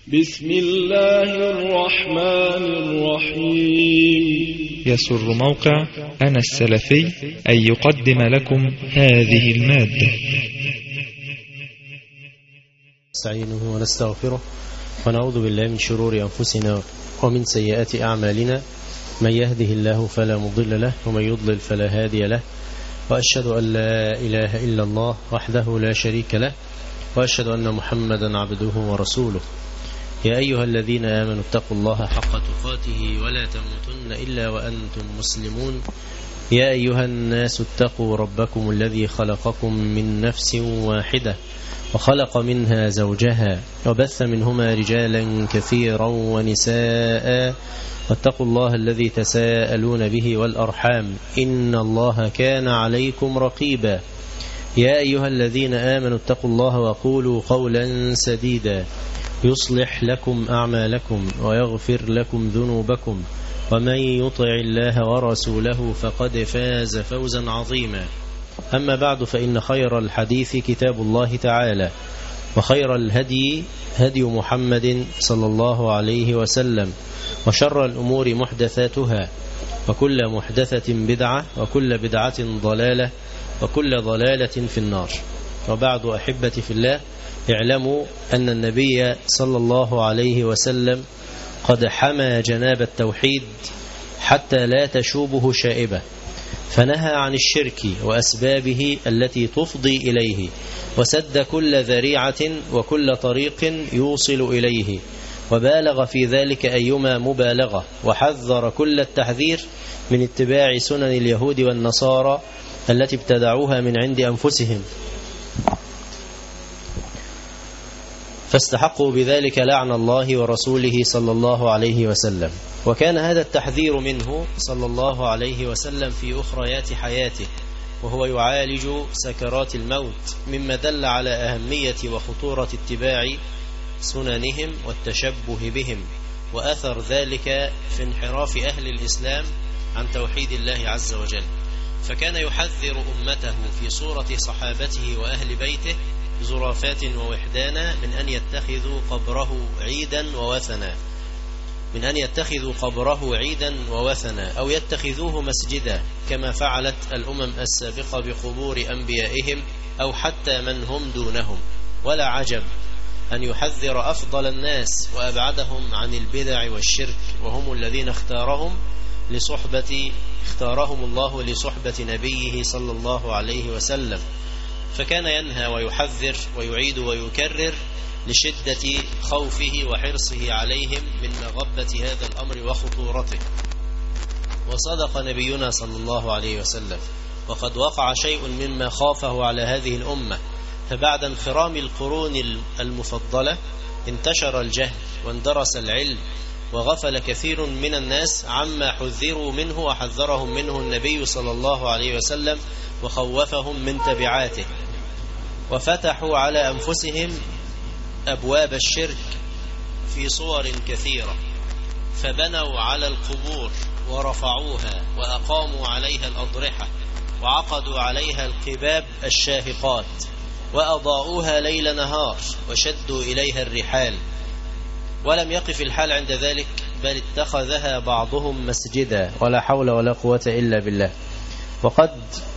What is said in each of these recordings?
بسم الله الرحمن الرحيم يسر موقع أنا السلفي أن يقدم لكم هذه المادة نستعينه ونستغفره ونعوذ بالله من شرور أنفسنا ومن سيئات أعمالنا من يهده الله فلا مضل له ومن يضلل فلا هادي له وأشهد أن لا إله إلا الله وحده لا شريك له وأشهد أن محمدا عبده ورسوله يا أيها الذين آمنوا اتقوا الله حق تقاته ولا تموتن إلا وأنتم مسلمون يا أيها الناس اتقوا ربكم الذي خلقكم من نفس واحدة وخلق منها زوجها وبث منهما رجالا كثيرا ونساء واتقوا الله الذي تساءلون به والأرحام إن الله كان عليكم رقيبا يا أيها الذين آمنوا اتقوا الله وقولوا قولا سديدا يصلح لكم أعمالكم ويغفر لكم ذنوبكم ومن يطع الله ورسوله فقد فاز فوزا عظيما أما بعد فإن خير الحديث كتاب الله تعالى وخير الهدي هدي محمد صلى الله عليه وسلم وشر الأمور محدثاتها وكل محدثة بدعة وكل بدعة ضلالة وكل ضلالة في النار وبعد أحبتي في الله اعلموا أن النبي صلى الله عليه وسلم قد حمى جناب التوحيد حتى لا تشوبه شائبة فنهى عن الشرك وأسبابه التي تفضي إليه وسد كل ذريعة وكل طريق يوصل إليه وبالغ في ذلك أيما مبالغة وحذر كل التحذير من اتباع سنن اليهود والنصارى التي ابتدعوها من عند أنفسهم فاستحقوا بذلك لعن الله ورسوله صلى الله عليه وسلم وكان هذا التحذير منه صلى الله عليه وسلم في أخريات حياته وهو يعالج سكرات الموت مما دل على أهمية وخطورة اتباع سننهم والتشبه بهم وأثر ذلك في انحراف أهل الإسلام عن توحيد الله عز وجل فكان يحذر أمته في صورة صحابته وأهل بيته زرافات ووحدانا من أن يتخذوا قبره عيدا ووثنا من أن يتخذوا قبره عيدا ووثنا أو يتخذوه مسجدا كما فعلت الأمم السابقة بقبور أنبيائهم أو حتى من هم دونهم ولا عجب أن يحذر أفضل الناس وأبعدهم عن البدع والشرك وهم الذين اختارهم لصحبة اختارهم الله لصحبة نبيه صلى الله عليه وسلم فكان ينهى ويحذر ويعيد ويكرر لشدة خوفه وحرصه عليهم من مغبة هذا الأمر وخطورته وصدق نبينا صلى الله عليه وسلم وقد وقع شيء مما خافه على هذه الأمة فبعد انخرام القرون المفضلة انتشر الجهل واندرس العلم وغفل كثير من الناس عما حذروا منه وحذرهم منه النبي صلى الله عليه وسلم وخوفهم من تبعاته وفتحوا على أنفسهم أبواب الشرك في صور كثيرة فبنوا على القبور ورفعوها وأقاموا عليها الأضرحة وعقدوا عليها القباب الشاهقات وأضاءوها ليل نهار وشدوا إليها الرحال ولم يقف الحال عند ذلك بل اتخذها بعضهم مسجدا ولا حول ولا قوة إلا بالله وقد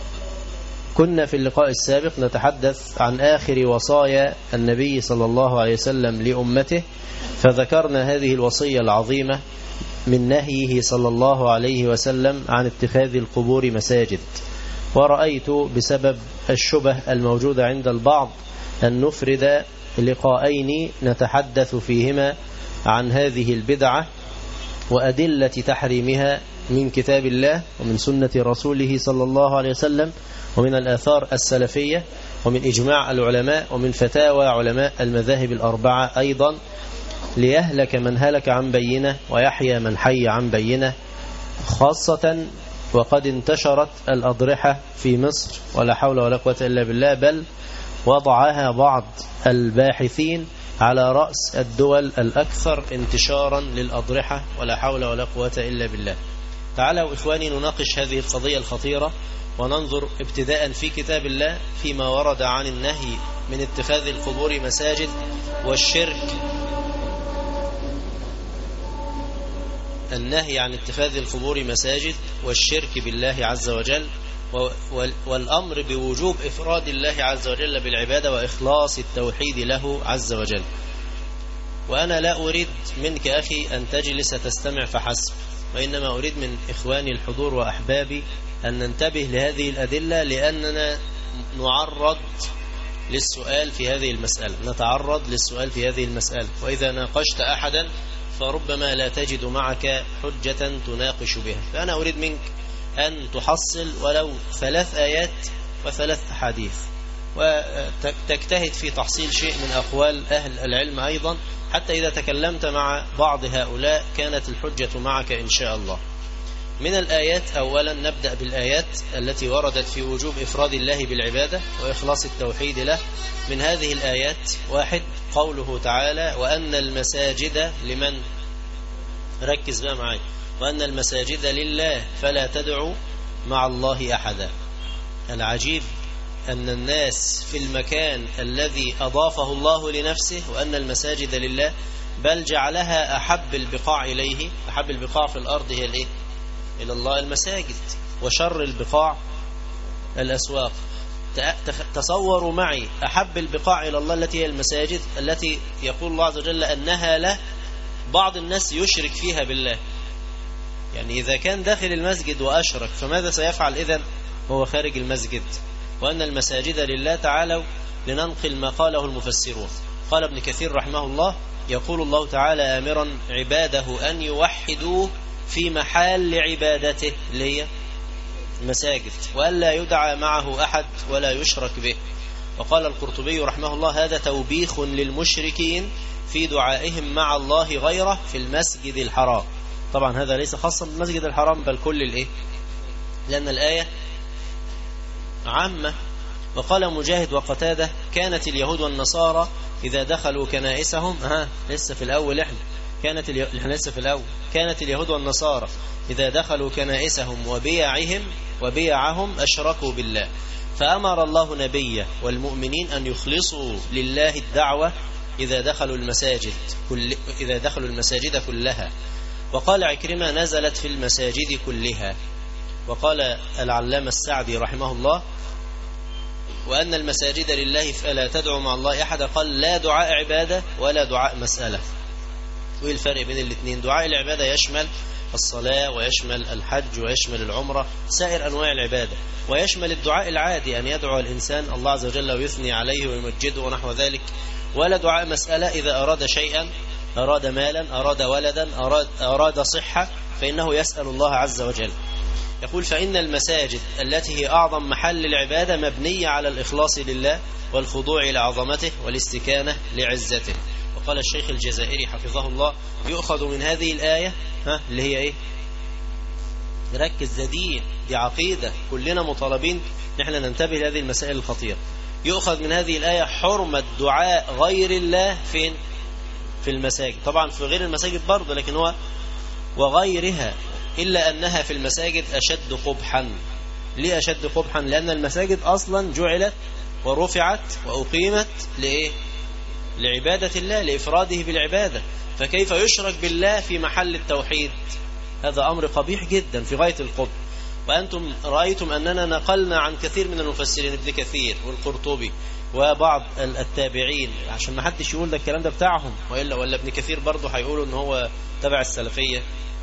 كنا في اللقاء السابق نتحدث عن آخر وصايا النبي صلى الله عليه وسلم لأمته فذكرنا هذه الوصية العظيمة من نهيه صلى الله عليه وسلم عن اتخاذ القبور مساجد ورأيت بسبب الشبه الموجودة عند البعض أن نفرد لقاءين نتحدث فيهما عن هذه البدعة وأدلة تحريمها من كتاب الله ومن سنة رسوله صلى الله عليه وسلم ومن الآثار السلفية ومن إجماع العلماء ومن فتاوى علماء المذاهب الأربعة أيضا ليهلك من هلك عن بينه ويحيى من حي عن بينه خاصة وقد انتشرت الأضرحة في مصر ولا حول ولا قوة إلا بالله بل وضعها بعض الباحثين على رأس الدول الأكثر انتشارا للأضرحة ولا حول ولا قوة إلا بالله تعالوا إخواني نناقش هذه القضية الخطيرة وننظر ابتداء في كتاب الله فيما ورد عن النهي من اتخاذ القبور مساجد والشرك النهي عن اتخاذ القبور مساجد والشرك بالله عز وجل و- وال- والأمر بوجوب إفراد الله عز وجل بالعبادة وإخلاص التوحيد له عز وجل وأنا لا أريد منك أخي أن تجلس تستمع فحسب وإنما أريد من إخواني الحضور وأحبابي أن ننتبه لهذه الأدلة لأننا نعرض للسؤال في هذه المسألة نتعرض للسؤال في هذه المسألة وإذا ناقشت أحدا فربما لا تجد معك حجة تناقش بها فأنا أريد منك أن تحصل ولو ثلاث آيات وثلاث أحاديث وتجتهد في تحصيل شيء من أقوال أهل العلم أيضا حتى إذا تكلمت مع بعض هؤلاء كانت الحجة معك إن شاء الله من الآيات أولا نبدأ بالآيات التي وردت في وجوب إفراد الله بالعبادة وإخلاص التوحيد له من هذه الآيات واحد قوله تعالى وأن المساجد لمن ركز بقى معي وأن المساجد لله فلا تدعوا مع الله أحدا العجيب أن الناس في المكان الذي أضافه الله لنفسه وأن المساجد لله بل جعلها أحب البقاع إليه أحب البقاع في الأرض هي الإيه؟ إلى الله المساجد وشر البقاع الأسواق تصوروا معي أحب البقاع إلى الله التي هي المساجد التي يقول الله عز وجل أنها له بعض الناس يشرك فيها بالله يعني إذا كان داخل المسجد وأشرك فماذا سيفعل إذن هو خارج المسجد وأن المساجد لله تعالوا لننقل ما قاله المفسرون قال ابن كثير رحمه الله يقول الله تعالى آمرا عباده أن يوحدوه في محل عبادته اللي هي المساجد وألا يدعى معه أحد ولا يشرك به وقال القرطبي رحمه الله هذا توبيخ للمشركين في دعائهم مع الله غيره في المسجد الحرام طبعا هذا ليس خاصا بالمسجد الحرام بل كل الايه لأن الآية عامة وقال مجاهد وقتادة كانت اليهود والنصارى إذا دخلوا كنائسهم ها لسه في الأول إحنا كانت اليهود احنا لسه في الأول كانت اليهود والنصارى إذا دخلوا كنائسهم وبيعهم وبيعهم أشركوا بالله فأمر الله نبيه والمؤمنين أن يخلصوا لله الدعوة إذا دخلوا المساجد كل إذا دخلوا المساجد كلها وقال عكرمة نزلت في المساجد كلها وقال العلامة السعدي رحمه الله وأن المساجد لله فلا تدعو مع الله أحد قال لا دعاء عبادة ولا دعاء مسألة وإيه الفرق بين الاثنين دعاء العبادة يشمل الصلاة ويشمل الحج ويشمل العمرة سائر أنواع العبادة ويشمل الدعاء العادي أن يدعو الإنسان الله عز وجل ويثني عليه ويمجده ونحو ذلك ولا دعاء مسألة إذا أراد شيئا أراد مالا أراد ولدا أراد, أراد صحة فإنه يسأل الله عز وجل يقول فإن المساجد التي هي أعظم محل العبادة مبنية على الإخلاص لله والخضوع لعظمته والاستكانة لعزته وقال الشيخ الجزائري حفظه الله يؤخذ من هذه الآية ها اللي هي إيه ركز ده دين دي عقيدة كلنا مطالبين نحن ننتبه لهذه المسائل الخطيرة يؤخذ من هذه الآية حرمة دعاء غير الله فين في المساجد طبعا في غير المساجد برضه لكن هو وغيرها إلا أنها في المساجد أشد قبحا ليه أشد قبحا لأن المساجد أصلا جعلت ورفعت وأقيمت لإيه لعبادة الله لإفراده بالعبادة فكيف يشرك بالله في محل التوحيد هذا أمر قبيح جدا في غاية القبح وأنتم رأيتم أننا نقلنا عن كثير من المفسرين ابن كثير والقرطبي وبعض التابعين عشان ما حدش يقول ده الكلام ده بتاعهم وإلا ولا ابن كثير برضه هيقولوا ان هو تبع السلفية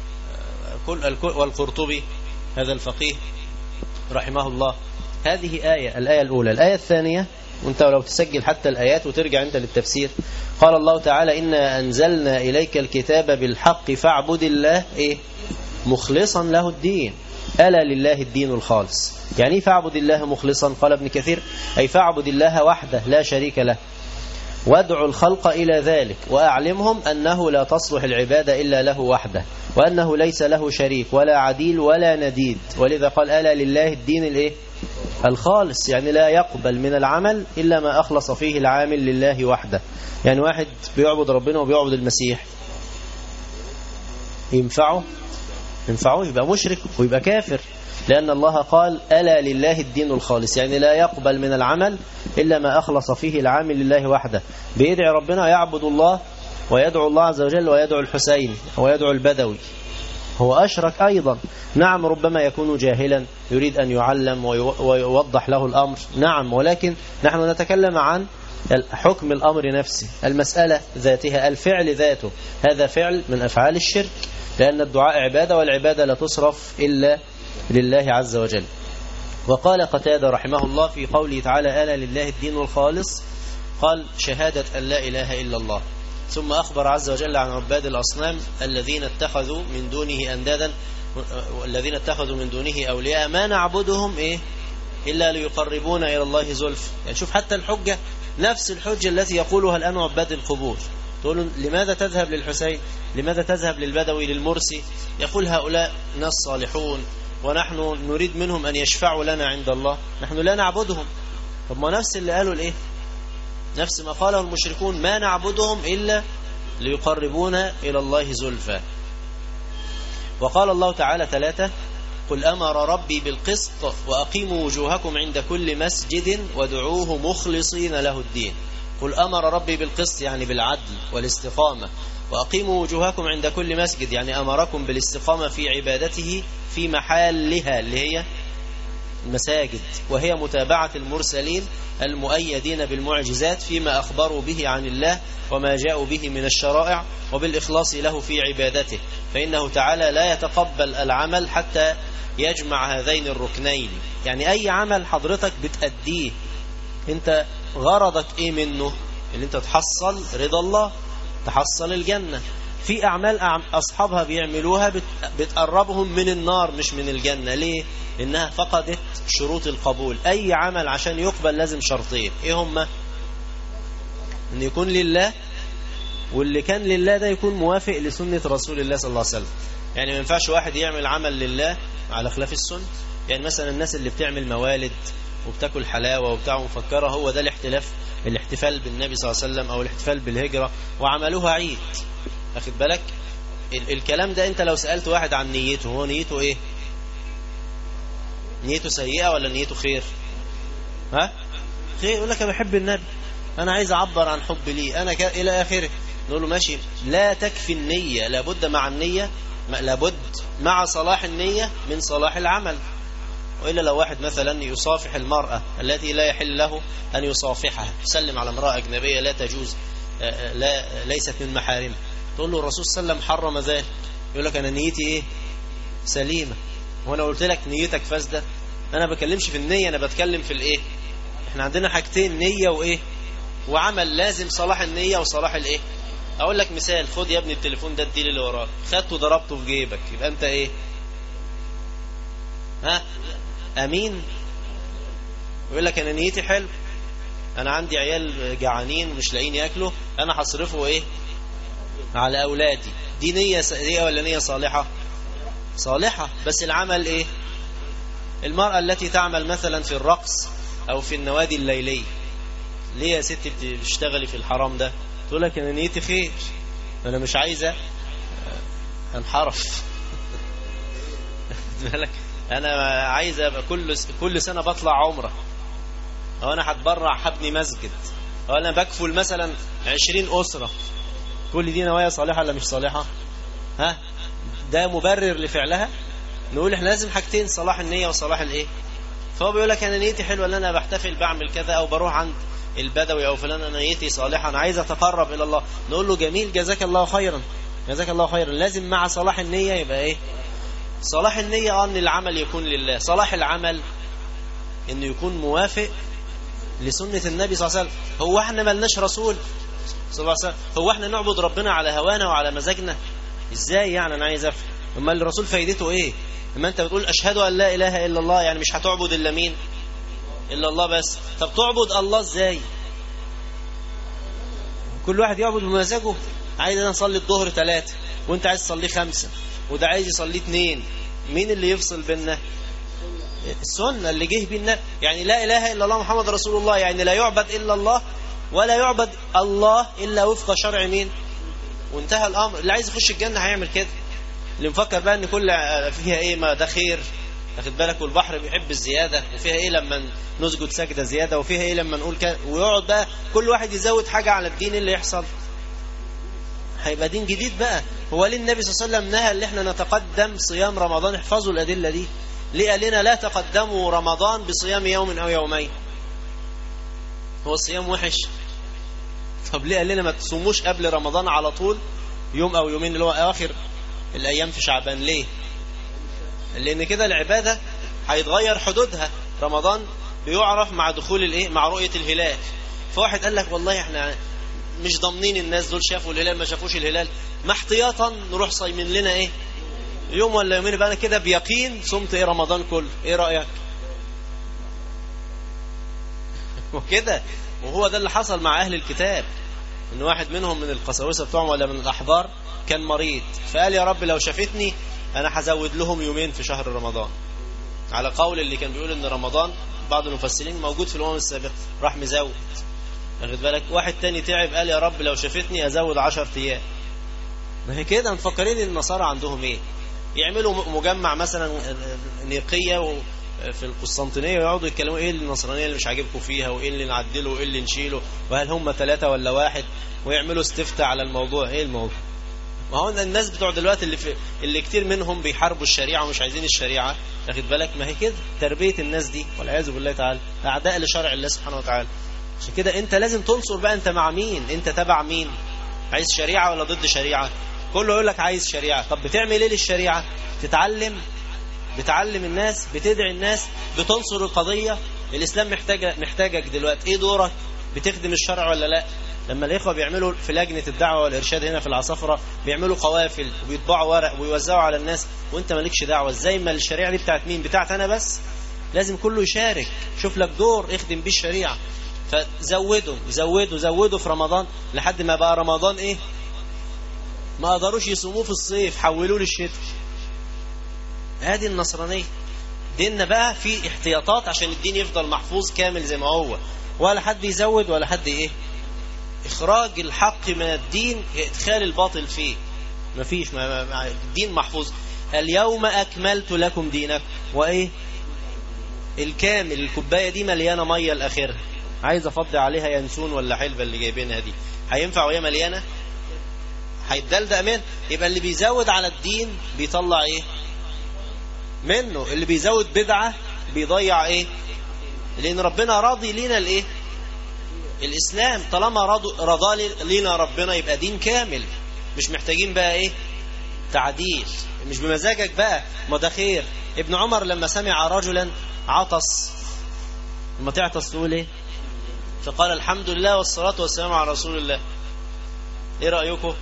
كل والقرطبي هذا الفقيه رحمه الله هذه آية الآية الأولى الآية الثانية وانت لو تسجل حتى الآيات وترجع انت للتفسير قال الله تعالى إنا أنزلنا إليك الكتاب بالحق فاعبد الله إيه مخلصا له الدين ألا لله الدين الخالص يعني فاعبد الله مخلصا قال ابن كثير أي فاعبد الله وحده لا شريك له وادعوا الخلق إلى ذلك وأعلمهم أنه لا تصلح العبادة إلا له وحده وأنه ليس له شريك ولا عديل ولا نديد ولذا قال ألا لله الدين الإيه؟ الخالص يعني لا يقبل من العمل إلا ما أخلص فيه العامل لله وحده يعني واحد بيعبد ربنا وبيعبد المسيح ينفعه ينفعه يبقى مشرك ويبقى كافر لأن الله قال ألا لله الدين الخالص يعني لا يقبل من العمل إلا ما أخلص فيه العامل لله وحده بيدعي ربنا يعبد الله ويدعو الله عز وجل ويدعو الحسين ويدعو البدوي هو أشرك أيضا نعم ربما يكون جاهلا يريد أن يعلم ويوضح له الأمر نعم ولكن نحن نتكلم عن حكم الأمر نفسه المسألة ذاتها الفعل ذاته هذا فعل من أفعال الشرك لأن الدعاء عبادة والعبادة لا تصرف إلا لله عز وجل وقال قتادة رحمه الله في قوله تعالى ألا لله الدين الخالص قال شهادة أن لا إله إلا الله ثم أخبر عز وجل عن عباد الأصنام الذين اتخذوا من دونه أندادا الذين اتخذوا من دونه أولياء ما نعبدهم إيه إلا ليقربونا إلى الله زلف يعني شوف حتى الحجة نفس الحجة التي يقولها الآن عباد القبور تقول لماذا تذهب للحسين لماذا تذهب للبدوي للمرسي يقول هؤلاء ناس صالحون ونحن نريد منهم أن يشفعوا لنا عند الله نحن لا نعبدهم طب ما نفس اللي قالوا الإيه نفس ما قاله المشركون ما نعبدهم إلا ليقربونا إلى الله زلفى وقال الله تعالى ثلاثة قل أمر ربي بالقسط وأقيموا وجوهكم عند كل مسجد ودعوه مخلصين له الدين قل أمر ربي بالقسط يعني بالعدل والاستقامة وأقيموا وجوهكم عند كل مسجد يعني أمركم بالاستقامة في عبادته في محلها اللي هي المساجد وهي متابعة المرسلين المؤيدين بالمعجزات فيما أخبروا به عن الله وما جاءوا به من الشرائع وبالإخلاص له في عبادته فإنه تعالى لا يتقبل العمل حتى يجمع هذين الركنين يعني أي عمل حضرتك بتأديه أنت غرضك إيه منه اللي أنت تحصل رضا الله تحصل الجنة في أعمال أصحابها بيعملوها بتقربهم من النار مش من الجنة ليه؟ إنها فقدت شروط القبول أي عمل عشان يقبل لازم شرطين إيه هما؟ إن يكون لله واللي كان لله ده يكون موافق لسنة رسول الله صلى الله عليه وسلم يعني ما ينفعش واحد يعمل عمل لله على خلاف السنة يعني مثلا الناس اللي بتعمل موالد وبتاكل حلاوة وبتاع مفكرة هو ده الاحتلاف الاحتفال بالنبي صلى الله عليه وسلم أو الاحتفال بالهجرة وعملوها عيد أخذ بالك ال الكلام ده أنت لو سألت واحد عن نيته هو نيته إيه نيته سيئة ولا نيته خير ها خير يقول لك أنا بحب النبي أنا عايز أعبر عن حب لي أنا ك... إلى آخره نقول له ماشي لا تكفي النية لابد مع النية لابد مع صلاح النية من صلاح العمل وإلا لو واحد مثلا يصافح المرأة التي لا يحل له أن يصافحها يسلم على امرأة أجنبية لا تجوز لا ليست من محارمه تقول له الرسول صلى الله عليه وسلم حرم ذلك يقول لك أنا نيتي إيه سليمة وأنا قلت لك نيتك فاسدة أنا بكلمش في النية أنا بتكلم في الإيه إحنا عندنا حاجتين نية وإيه وعمل لازم صلاح النية وصلاح الإيه أقول لك مثال خد يا ابني التليفون ده اديلي اللي وراك خدته ضربته في جيبك يبقى أنت إيه ها أمين يقول لك أنا نيتي حلو أنا عندي عيال جعانين مش لاقيين ياكلوا أنا هصرفه إيه على أولادي دي نية سيئة ولا نية صالحة صالحة بس العمل إيه المرأة التي تعمل مثلا في الرقص أو في النوادي الليلية ليه يا ستي بتشتغلي في الحرام ده تقول لك أنا نيتي خير أنا مش عايزة انحرف بالك أنا عايزة أبقى كل كل سنة بطلع عمرة أو أنا هتبرع هبني مسجد أو أنا بكفل مثلا 20 أسرة كل دي نوايا صالحة ولا مش صالحة ها ده مبرر لفعلها نقول احنا لازم حاجتين صلاح النية وصلاح الايه فهو بيقول لك انا نيتي حلوه ان انا بحتفل بعمل كذا او بروح عند البدوي او فلان انا نيتي صالحه انا عايز اتقرب الى الله نقول له جميل جزاك الله خيرا جزاك الله خيرا لازم مع صلاح النية يبقى ايه صلاح النية اه ان العمل يكون لله صلاح العمل انه يكون موافق لسنة النبي صلى الله عليه وسلم هو احنا ملناش رسول صلى الله عليه وسلم هو احنا نعبد ربنا على هوانا وعلى مزاجنا ازاي يعني انا عايز افهم اما الرسول فايدته ايه اما انت بتقول اشهد ان لا اله الا الله يعني مش هتعبد الا مين الا الله بس طب تعبد الله ازاي كل واحد يعبد بمزاجه عايز انا اصلي الظهر ثلاثة وانت عايز تصلي خمسة وده عايز يصلي اثنين مين اللي يفصل بيننا السنة اللي جه بينا يعني لا اله الا الله محمد رسول الله يعني لا يعبد الا الله ولا يعبد الله الا وفق شرع مين وانتهى الامر اللي عايز يخش الجنة هيعمل كده اللي مفكر بقى ان كل فيها ايه ما ده خير واخد بالك والبحر بيحب الزياده وفيها ايه لما نسجد سجده زياده وفيها ايه لما نقول كده ويقعد بقى كل واحد يزود حاجه على الدين اللي يحصل هيبقى دين جديد بقى هو ليه النبي صلى الله عليه وسلم نهى اللي احنا نتقدم صيام رمضان احفظوا الأدلة دي ليه قال لنا لا تقدموا رمضان بصيام يوم أو يومين هو الصيام وحش طب ليه قال لنا ما تصوموش قبل رمضان على طول يوم أو يومين اللي هو آخر الأيام في شعبان ليه لأن كده العبادة هيتغير حدودها رمضان بيعرف مع دخول الايه مع رؤية الهلال فواحد قال لك والله احنا مش ضامنين الناس دول شافوا الهلال ما شافوش الهلال ما احتياطا نروح صايمين لنا ايه يوم ولا يومين يبقى انا كده بيقين صمت ايه رمضان كله ايه رأيك وكده وهو ده اللي حصل مع اهل الكتاب ان واحد منهم من القساوسه بتوعهم ولا من الاحبار كان مريض فقال يا رب لو شافتني انا هزود لهم يومين في شهر رمضان على قول اللي كان بيقول ان رمضان بعض المفسرين موجود في الامم السابقه راح مزود واخد بالك واحد تاني تعب قال يا رب لو شافتني ازود 10 ايام ما هي كده مفكرين النصارى عندهم ايه يعملوا مجمع مثلا نيقيه في القسطنطينيه ويقعدوا يتكلموا ايه النصرانيه اللي مش عاجبكم فيها وايه اللي نعدله وايه اللي نشيله وهل هم ثلاثه ولا واحد ويعملوا استفتاء على الموضوع ايه الموضوع ما هو الناس بتوع دلوقتي اللي في اللي كتير منهم بيحاربوا الشريعه ومش عايزين الشريعه واخد بالك ما هي كده تربيه الناس دي والعياذ بالله تعالى اعداء لشرع الله سبحانه وتعالى عشان كده انت لازم تنصر بقى انت مع مين انت تبع مين عايز شريعه ولا ضد شريعه كله يقول لك عايز شريعه طب بتعمل ايه للشريعه تتعلم بتعلم الناس بتدعي الناس بتنصر القضيه الاسلام محتاجه محتاجك دلوقتي ايه دورك بتخدم الشرع ولا لا لما الإخوة بيعملوا في لجنة الدعوة والإرشاد هنا في العصافرة بيعملوا قوافل وبيطبعوا ورق ويوزعوا على الناس وانت مالكش دعوة ازاي ما الشريعة دي بتاعت مين بتاعت أنا بس لازم كله يشارك شوف لك دور اخدم بيه الشريعة فزودوا زودوا زودوا في رمضان لحد ما بقى رمضان ايه ما قدروش يصوموه في الصيف حولوه للشتاء هذه النصرانية ديننا بقى في احتياطات عشان الدين يفضل محفوظ كامل زي ما هو ولا حد يزود ولا حد ايه إخراج الحق من الدين إدخال الباطل فيه مفيش ما ما الدين محفوظ اليوم أكملت لكم دينكم وإيه الكامل الكوباية دي مليانة مية الأخيرة عايز أفضي عليها ينسون ولا حلبة اللي جايبينها دي هينفع وهي مليانة هيتدلدق من يبقى اللي بيزود على الدين بيطلع إيه منه اللي بيزود بدعة بيضيع إيه لأن ربنا راضي لينا الإيه الإسلام طالما رضى لنا ربنا يبقى دين كامل مش محتاجين بقى إيه تعديل مش بمزاجك بقى ما ده خير ابن عمر لما سمع رجلا عطس لما تعطس تقول ايه فقال الحمد لله والصلاة والسلام على رسول الله ايه رأيكم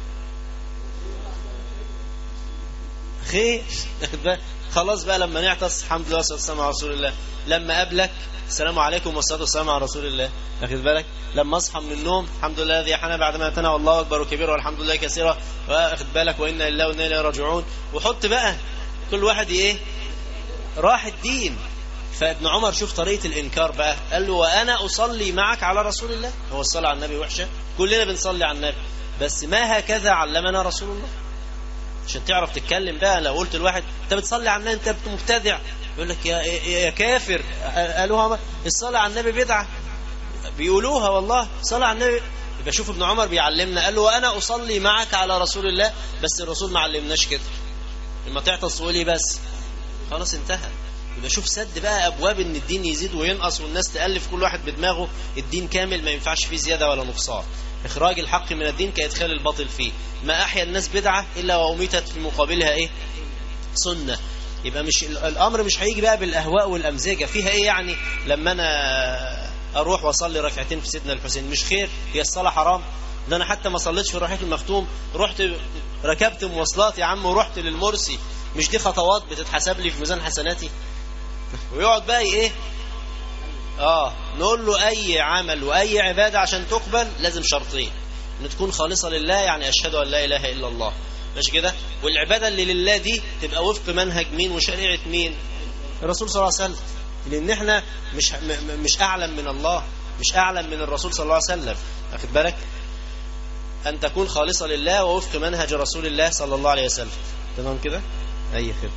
خير خلاص بقى لما نعطس الحمد لله والصلاة والسلام على رسول الله لما قابلك السلام عليكم والصلاة والسلام على رسول الله واخد بالك لما اصحى من النوم الحمد لله الذي احنا بعد ما اتنا والله اكبر وكبير والحمد لله كثيرا واخد بالك وانا لله وانا اليه راجعون وحط بقى كل واحد ايه راح الدين فابن عمر شوف طريقة الإنكار بقى قال له وأنا أصلي معك على رسول الله هو الصلاة على النبي وحشة كلنا بنصلي على النبي بس ما هكذا علمنا رسول الله عشان تعرف تتكلم بقى لو قلت لواحد انت بتصلي على النبي انت مبتدع يقول لك يا, يا كافر قالوها الصلاة على النبي بدعة بيقولوها والله صلاة على النبي يبقى شوف ابن عمر بيعلمنا قال له وأنا أصلي معك على رسول الله بس الرسول ما علمناش كده لما تعطس تقولي بس خلاص انتهى يبقى شوف سد بقى أبواب إن الدين يزيد وينقص والناس تألف كل واحد بدماغه الدين كامل ما ينفعش فيه زيادة ولا نقصان إخراج الحق من الدين كإدخال الباطل فيه ما أحيا الناس بدعة إلا وأميتت في مقابلها إيه سنة يبقى مش الأمر مش هيجي بقى بالأهواء والأمزجة فيها إيه يعني لما أنا أروح وأصلي ركعتين في سيدنا الحسين مش خير هي الصلاة حرام ده أنا حتى ما صليتش في الرحيق المختوم رحت ركبت مواصلات يا عم ورحت للمرسي مش دي خطوات بتتحسب لي في ميزان حسناتي ويقعد بقى ايه اه نقول له اي عمل واي عبادة عشان تقبل لازم شرطين ان تكون خالصة لله يعني اشهد ان لا اله الا الله ماشي كده والعبادة اللي لله دي تبقى وفق منهج مين وشريعة مين الرسول صلى الله عليه وسلم لان احنا مش مش اعلم من الله مش اعلم من الرسول صلى الله عليه وسلم واخد بالك ان تكون خالصة لله ووفق منهج رسول الله صلى الله عليه وسلم تمام كده اي خير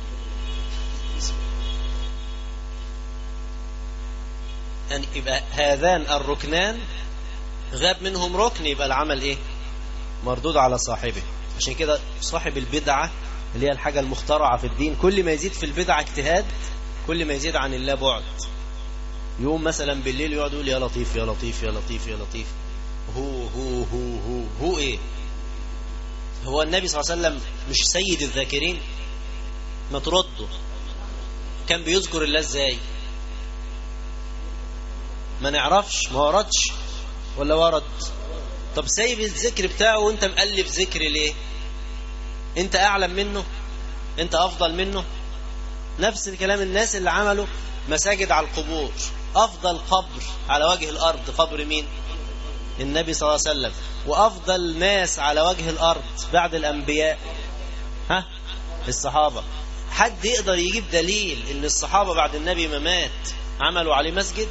أن يبقى هذان الركنان غاب منهم ركن يبقى العمل ايه مردود على صاحبه عشان كده صاحب البدعة اللي هي الحاجة المخترعة في الدين كل ما يزيد في البدعة اجتهاد كل ما يزيد عن الله بعد يوم مثلا بالليل يقعد يقول يا لطيف يا لطيف يا لطيف يا لطيف هو هو هو هو هو ايه هو النبي صلى الله عليه وسلم مش سيد الذاكرين ما ترده كان بيذكر الله ازاي ما نعرفش ما وردش ولا ورد طب سايب الذكر بتاعه وانت مألف ذكر ليه انت اعلم منه انت افضل منه نفس الكلام الناس اللي عملوا مساجد على القبور افضل قبر على وجه الارض قبر مين النبي صلى الله عليه وسلم وافضل ناس على وجه الارض بعد الانبياء ها الصحابه حد يقدر يجيب دليل ان الصحابه بعد النبي ما مات عملوا عليه مسجد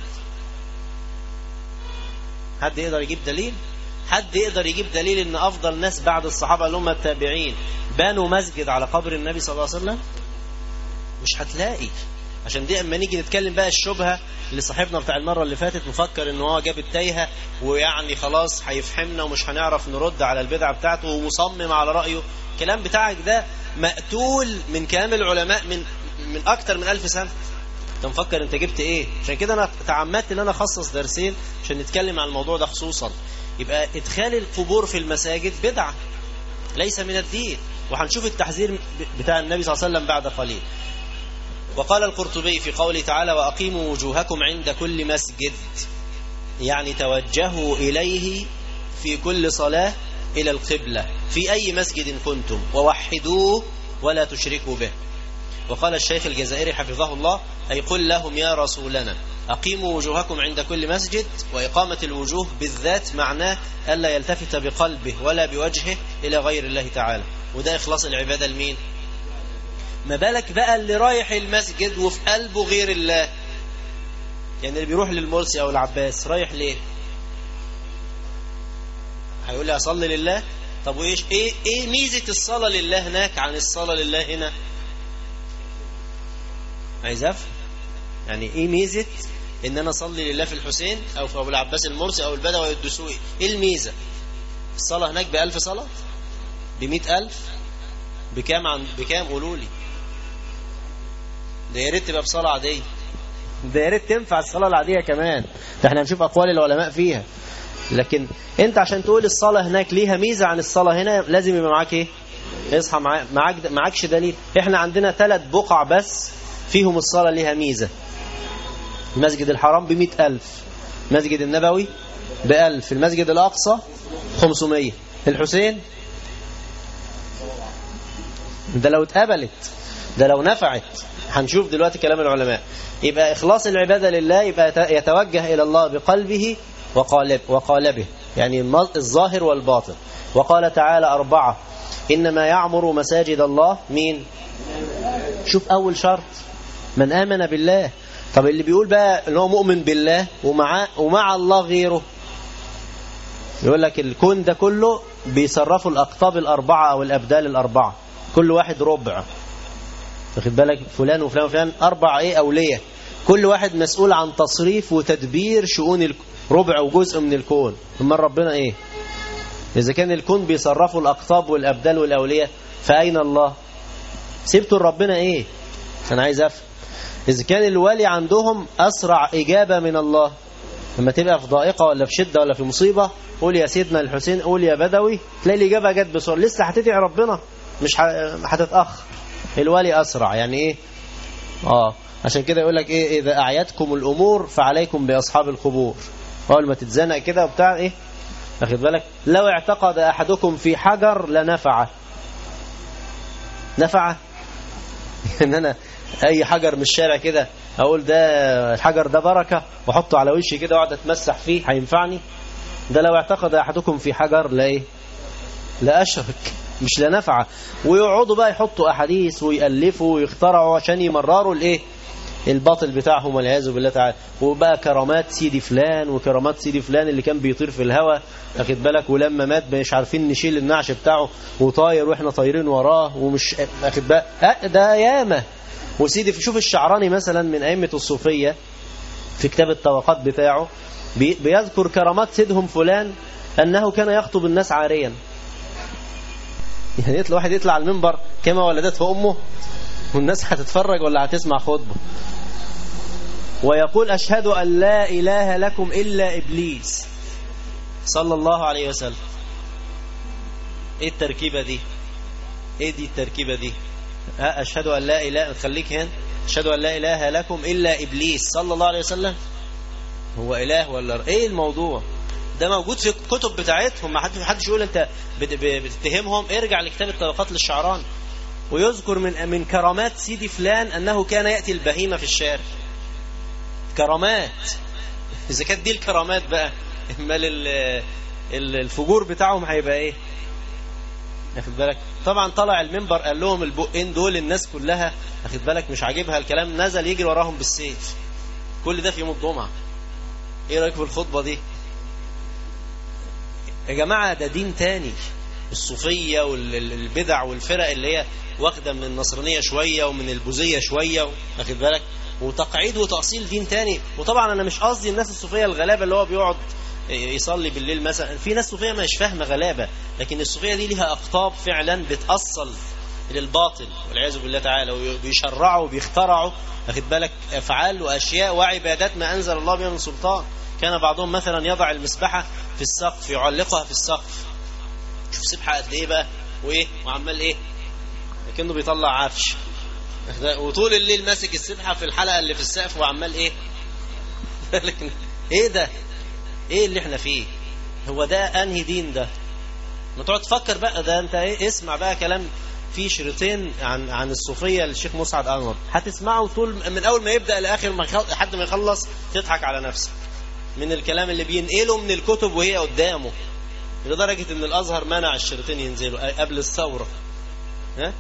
حد يقدر يجيب دليل حد يقدر يجيب دليل ان افضل ناس بعد الصحابه اللي هم التابعين بنوا مسجد على قبر النبي صلى الله عليه وسلم مش هتلاقي عشان دي اما نيجي نتكلم بقى الشبهه اللي صاحبنا بتاع المره اللي فاتت مفكر ان هو جاب التايهه ويعني خلاص هيفهمنا ومش هنعرف نرد على البدعه بتاعته ومصمم على رايه الكلام بتاعك ده مقتول من كلام العلماء من من اكتر من ألف سنه انت مفكر انت جبت ايه عشان كده انا تعمدت ان انا اخصص درسين عشان نتكلم عن الموضوع ده خصوصا يبقى ادخال القبور في المساجد بدعه ليس من الدين وهنشوف التحذير بتاع النبي صلى الله عليه وسلم بعد قليل وقال القرطبي في قوله تعالى وأقيموا وجوهكم عند كل مسجد يعني توجهوا إليه في كل صلاة إلى القبلة في أي مسجد كنتم ووحدوه ولا تشركوا به وقال الشيخ الجزائري حفظه الله أي قل لهم يا رسولنا أقيموا وجوهكم عند كل مسجد وإقامة الوجوه بالذات معناه ألا يلتفت بقلبه ولا بوجهه إلى غير الله تعالى وده إخلاص العبادة لمين ما بالك بقى اللي رايح المسجد وفي قلبه غير الله يعني اللي بيروح للمرسي أو العباس رايح ليه هيقول لي أصلي لله طب وإيش إيه, إيه ميزة الصلاة لله هناك عن الصلاة لله هنا عايز أفهم يعني إيه ميزة إن أنا أصلي لله في الحسين أو في أبو العباس المرسي أو البدوي الدسوقي إيه الميزة الصلاة هناك بألف صلاة بمئة ألف بكام عن بكام قولوا لي ده يا ريت تبقى بصلاة عادية ده يا ريت تنفع الصلاة العادية كمان ده احنا هنشوف أقوال العلماء فيها لكن انت عشان تقول الصلاة هناك ليها ميزة عن الصلاة هنا لازم يبقى معاك ايه اصحى معاك معاك معاكش دليل احنا عندنا ثلاث بقع بس فيهم الصلاة ليها ميزة المسجد الحرام بمئة ألف المسجد النبوي بألف المسجد الأقصى خمسمية الحسين ده لو اتقبلت ده لو نفعت هنشوف دلوقتي كلام العلماء يبقى إخلاص العبادة لله يبقى يتوجه إلى الله بقلبه وقالب وقالبه يعني الظاهر والباطن وقال تعالى أربعة إنما يعمر مساجد الله مين شوف أول شرط من آمن بالله طب اللي بيقول بقى اللي هو مؤمن بالله ومع, ومع الله غيره يقول لك الكون ده كله بيصرفوا الأقطاب الأربعة أو الأبدال الأربعة كل واحد ربع واخد بالك فلان وفلان وفلان أربع إيه أولية كل واحد مسؤول عن تصريف وتدبير شؤون ربع وجزء من الكون ثم ربنا إيه إذا كان الكون بيصرفوا الأقطاب والأبدال والأولية فأين الله سبتوا ربنا إيه أنا عايز أفهم إذا كان الولي عندهم أسرع إجابة من الله لما تبقى في ضائقة ولا في شدة ولا في مصيبة قول يا سيدنا الحسين قول يا بدوي تلاقي الإجابة جت بسرعة لسه هتدعي ربنا مش هتتأخر الولي أسرع يعني إيه آه عشان كده يقول لك إيه إذا أعيتكم الأمور فعليكم بأصحاب القبور أول ما تتزنق كده وبتاع إيه واخد بالك لو اعتقد أحدكم في حجر لنفعه نفعه ان انا اي حجر من الشارع كده اقول ده الحجر ده بركة واحطه على وشي كده واقعد اتمسح فيه هينفعني ده لو اعتقد احدكم في حجر لا ايه لا اشرك مش لا نفعه ويقعدوا بقى يحطوا احاديث ويالفوا ويخترعوا عشان يمرروا الايه الباطل بتاعهم والعياذ بالله تعالى وبقى كرامات سيدي فلان وكرامات سيدي فلان اللي كان بيطير في الهواء واخد بالك ولما مات مش عارفين نشيل النعش بتاعه وطاير واحنا طايرين وراه ومش واخد بالك أه ده ياما وسيدي شوف الشعراني مثلا من ائمه الصوفيه في كتاب الطبقات بتاعه بيذكر كرامات سيدهم فلان انه كان يخطب الناس عاريا يعني يطلع واحد يطلع على المنبر كما ولدته امه والناس هتتفرج ولا هتسمع خطبه ويقول اشهد ان لا اله لكم الا ابليس صلى الله عليه وسلم ايه التركيبه دي ايه دي التركيبه دي ها اشهد ان لا اله خليك هنا اشهد ان لا اله لكم الا ابليس صلى الله عليه وسلم هو اله ولا ايه الموضوع ده موجود في الكتب بتاعتهم ما حد حدش يقول انت بت- ب- بتتهمهم ارجع لكتاب الطبقات للشعراني ويذكر من من كرامات سيدي فلان انه كان ياتي البهيمه في الشارع كرامات اذا كانت دي الكرامات بقى امال ال- ال- الفجور بتاعهم هيبقى ايه واخد بالك طبعا طلع المنبر قال لهم البقين دول الناس كلها واخد بالك مش عاجبها الكلام نزل يجري وراهم بالسيف كل ده في يوم الجمعه ايه رايك في الخطبه دي يا جماعه ده دين تاني الصوفيه والبدع والفرق اللي هي واخده من النصرانيه شويه ومن البوذيه شويه واخد بالك وتقعيد وتاصيل دين تاني وطبعا انا مش قصدي الناس الصوفيه الغلابه اللي هو بيقعد يصلي بالليل مثلا في ناس صوفيه مش فاهمه غلابه لكن الصوفيه دي ليها اقطاب فعلا بتاصل للباطل والعياذ بالله تعالى وبيشرعوا وبيخترعوا واخد بالك افعال واشياء وعبادات ما انزل الله بها من سلطان كان بعضهم مثلا يضع المسبحه في السقف يعلقها في السقف شوف سبحه قد ايه بقى وايه وعمال ايه لكنه بيطلع عفش وطول الليل ماسك السبحه في الحلقه اللي في السقف وعمال ايه لكن ايه ده ايه اللي احنا فيه هو ده انهي دين ده ما تقعد تفكر بقى ده انت ايه اسمع بقى كلام في شريطين عن عن الصوفيه للشيخ مسعد انور هتسمعه طول من اول ما يبدا لاخر ما يخل- لحد ما يخلص تضحك على نفسك من الكلام اللي بينقله من الكتب وهي قدامه لدرجه ان الازهر منع الشريطين ينزلوا قبل الثوره ها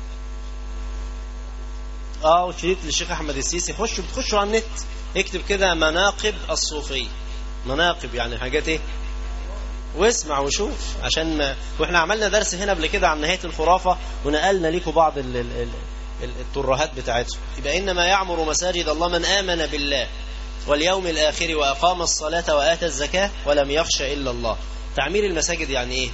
اه وشريط للشيخ احمد السيسي خشوا بتخشوا على النت اكتب كده مناقب الصوفيه مناقب يعني حاجات ايه واسمع وشوف عشان ما واحنا عملنا درس هنا قبل كده عن نهايه الخرافه ونقلنا لكم بعض ال... ال... ال... ال- الترهات بتاعتهم يبقى انما يعمر مساجد الله من امن بالله واليوم الاخر واقام الصلاه واتى الزكاه ولم يخش الا الله تعمير المساجد يعني ايه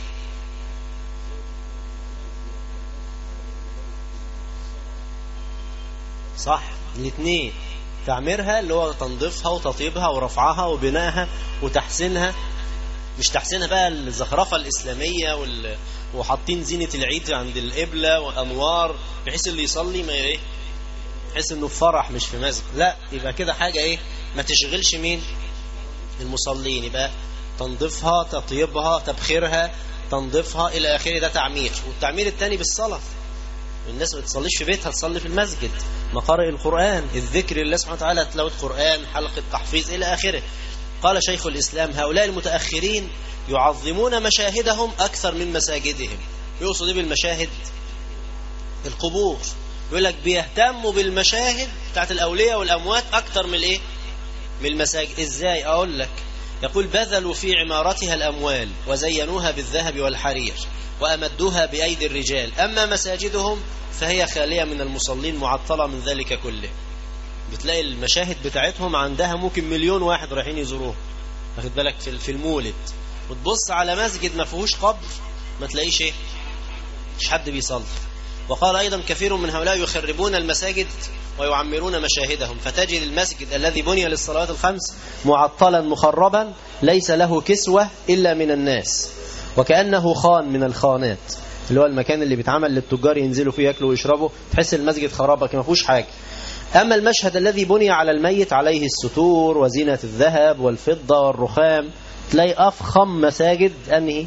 صح الاثنين تعميرها اللي هو تنظيفها وتطيبها ورفعها وبنائها وتحسينها مش تحسينها بقى الزخرفة الإسلامية وال... وحاطين زينة العيد عند القبلة وأنوار بحيث اللي يصلي ما إيه يحس إنه في فرح مش في مسجد لا يبقى كده حاجة إيه ما تشغلش مين المصلين يبقى تنظيفها تطيبها تبخيرها تنظيفها إلى آخره ده تعمير والتعمير الثاني بالصلاة الناس ما تصليش في بيتها تصلي في المسجد مقارئ القرآن الذكر لله سبحانه وتعالى تلاوة قرآن حلقة تحفيظ إلى آخره قال شيخ الإسلام هؤلاء المتأخرين يعظمون مشاهدهم أكثر من مساجدهم يقصد إيه بالمشاهد القبور يقول لك بيهتموا بالمشاهد بتاعت الأولياء والأموات أكثر من الإيه من المساجد إزاي أقول لك يقول بذلوا في عمارتها الأموال وزينوها بالذهب والحرير وأمدوها بأيدي الرجال أما مساجدهم فهي خالية من المصلين معطلة من ذلك كله بتلاقي المشاهد بتاعتهم عندها ممكن مليون واحد رايحين يزوروه واخد بالك في في المولد وتبص على مسجد ما فيهوش قبر ما تلاقيش ايه مش حد بيصلي وقال ايضا كثير من هؤلاء يخربون المساجد ويعمرون مشاهدهم فتجد المسجد الذي بني للصلوات الخمس معطلا مخربا ليس له كسوة إلا من الناس وكأنه خان من الخانات اللي هو المكان اللي بيتعمل للتجار ينزلوا فيه ياكلوا ويشربوا تحس المسجد خرابك ما فيهوش حاجة أما المشهد الذي بني على الميت عليه الستور وزينة الذهب والفضة والرخام تلاقي أفخم مساجد أنهي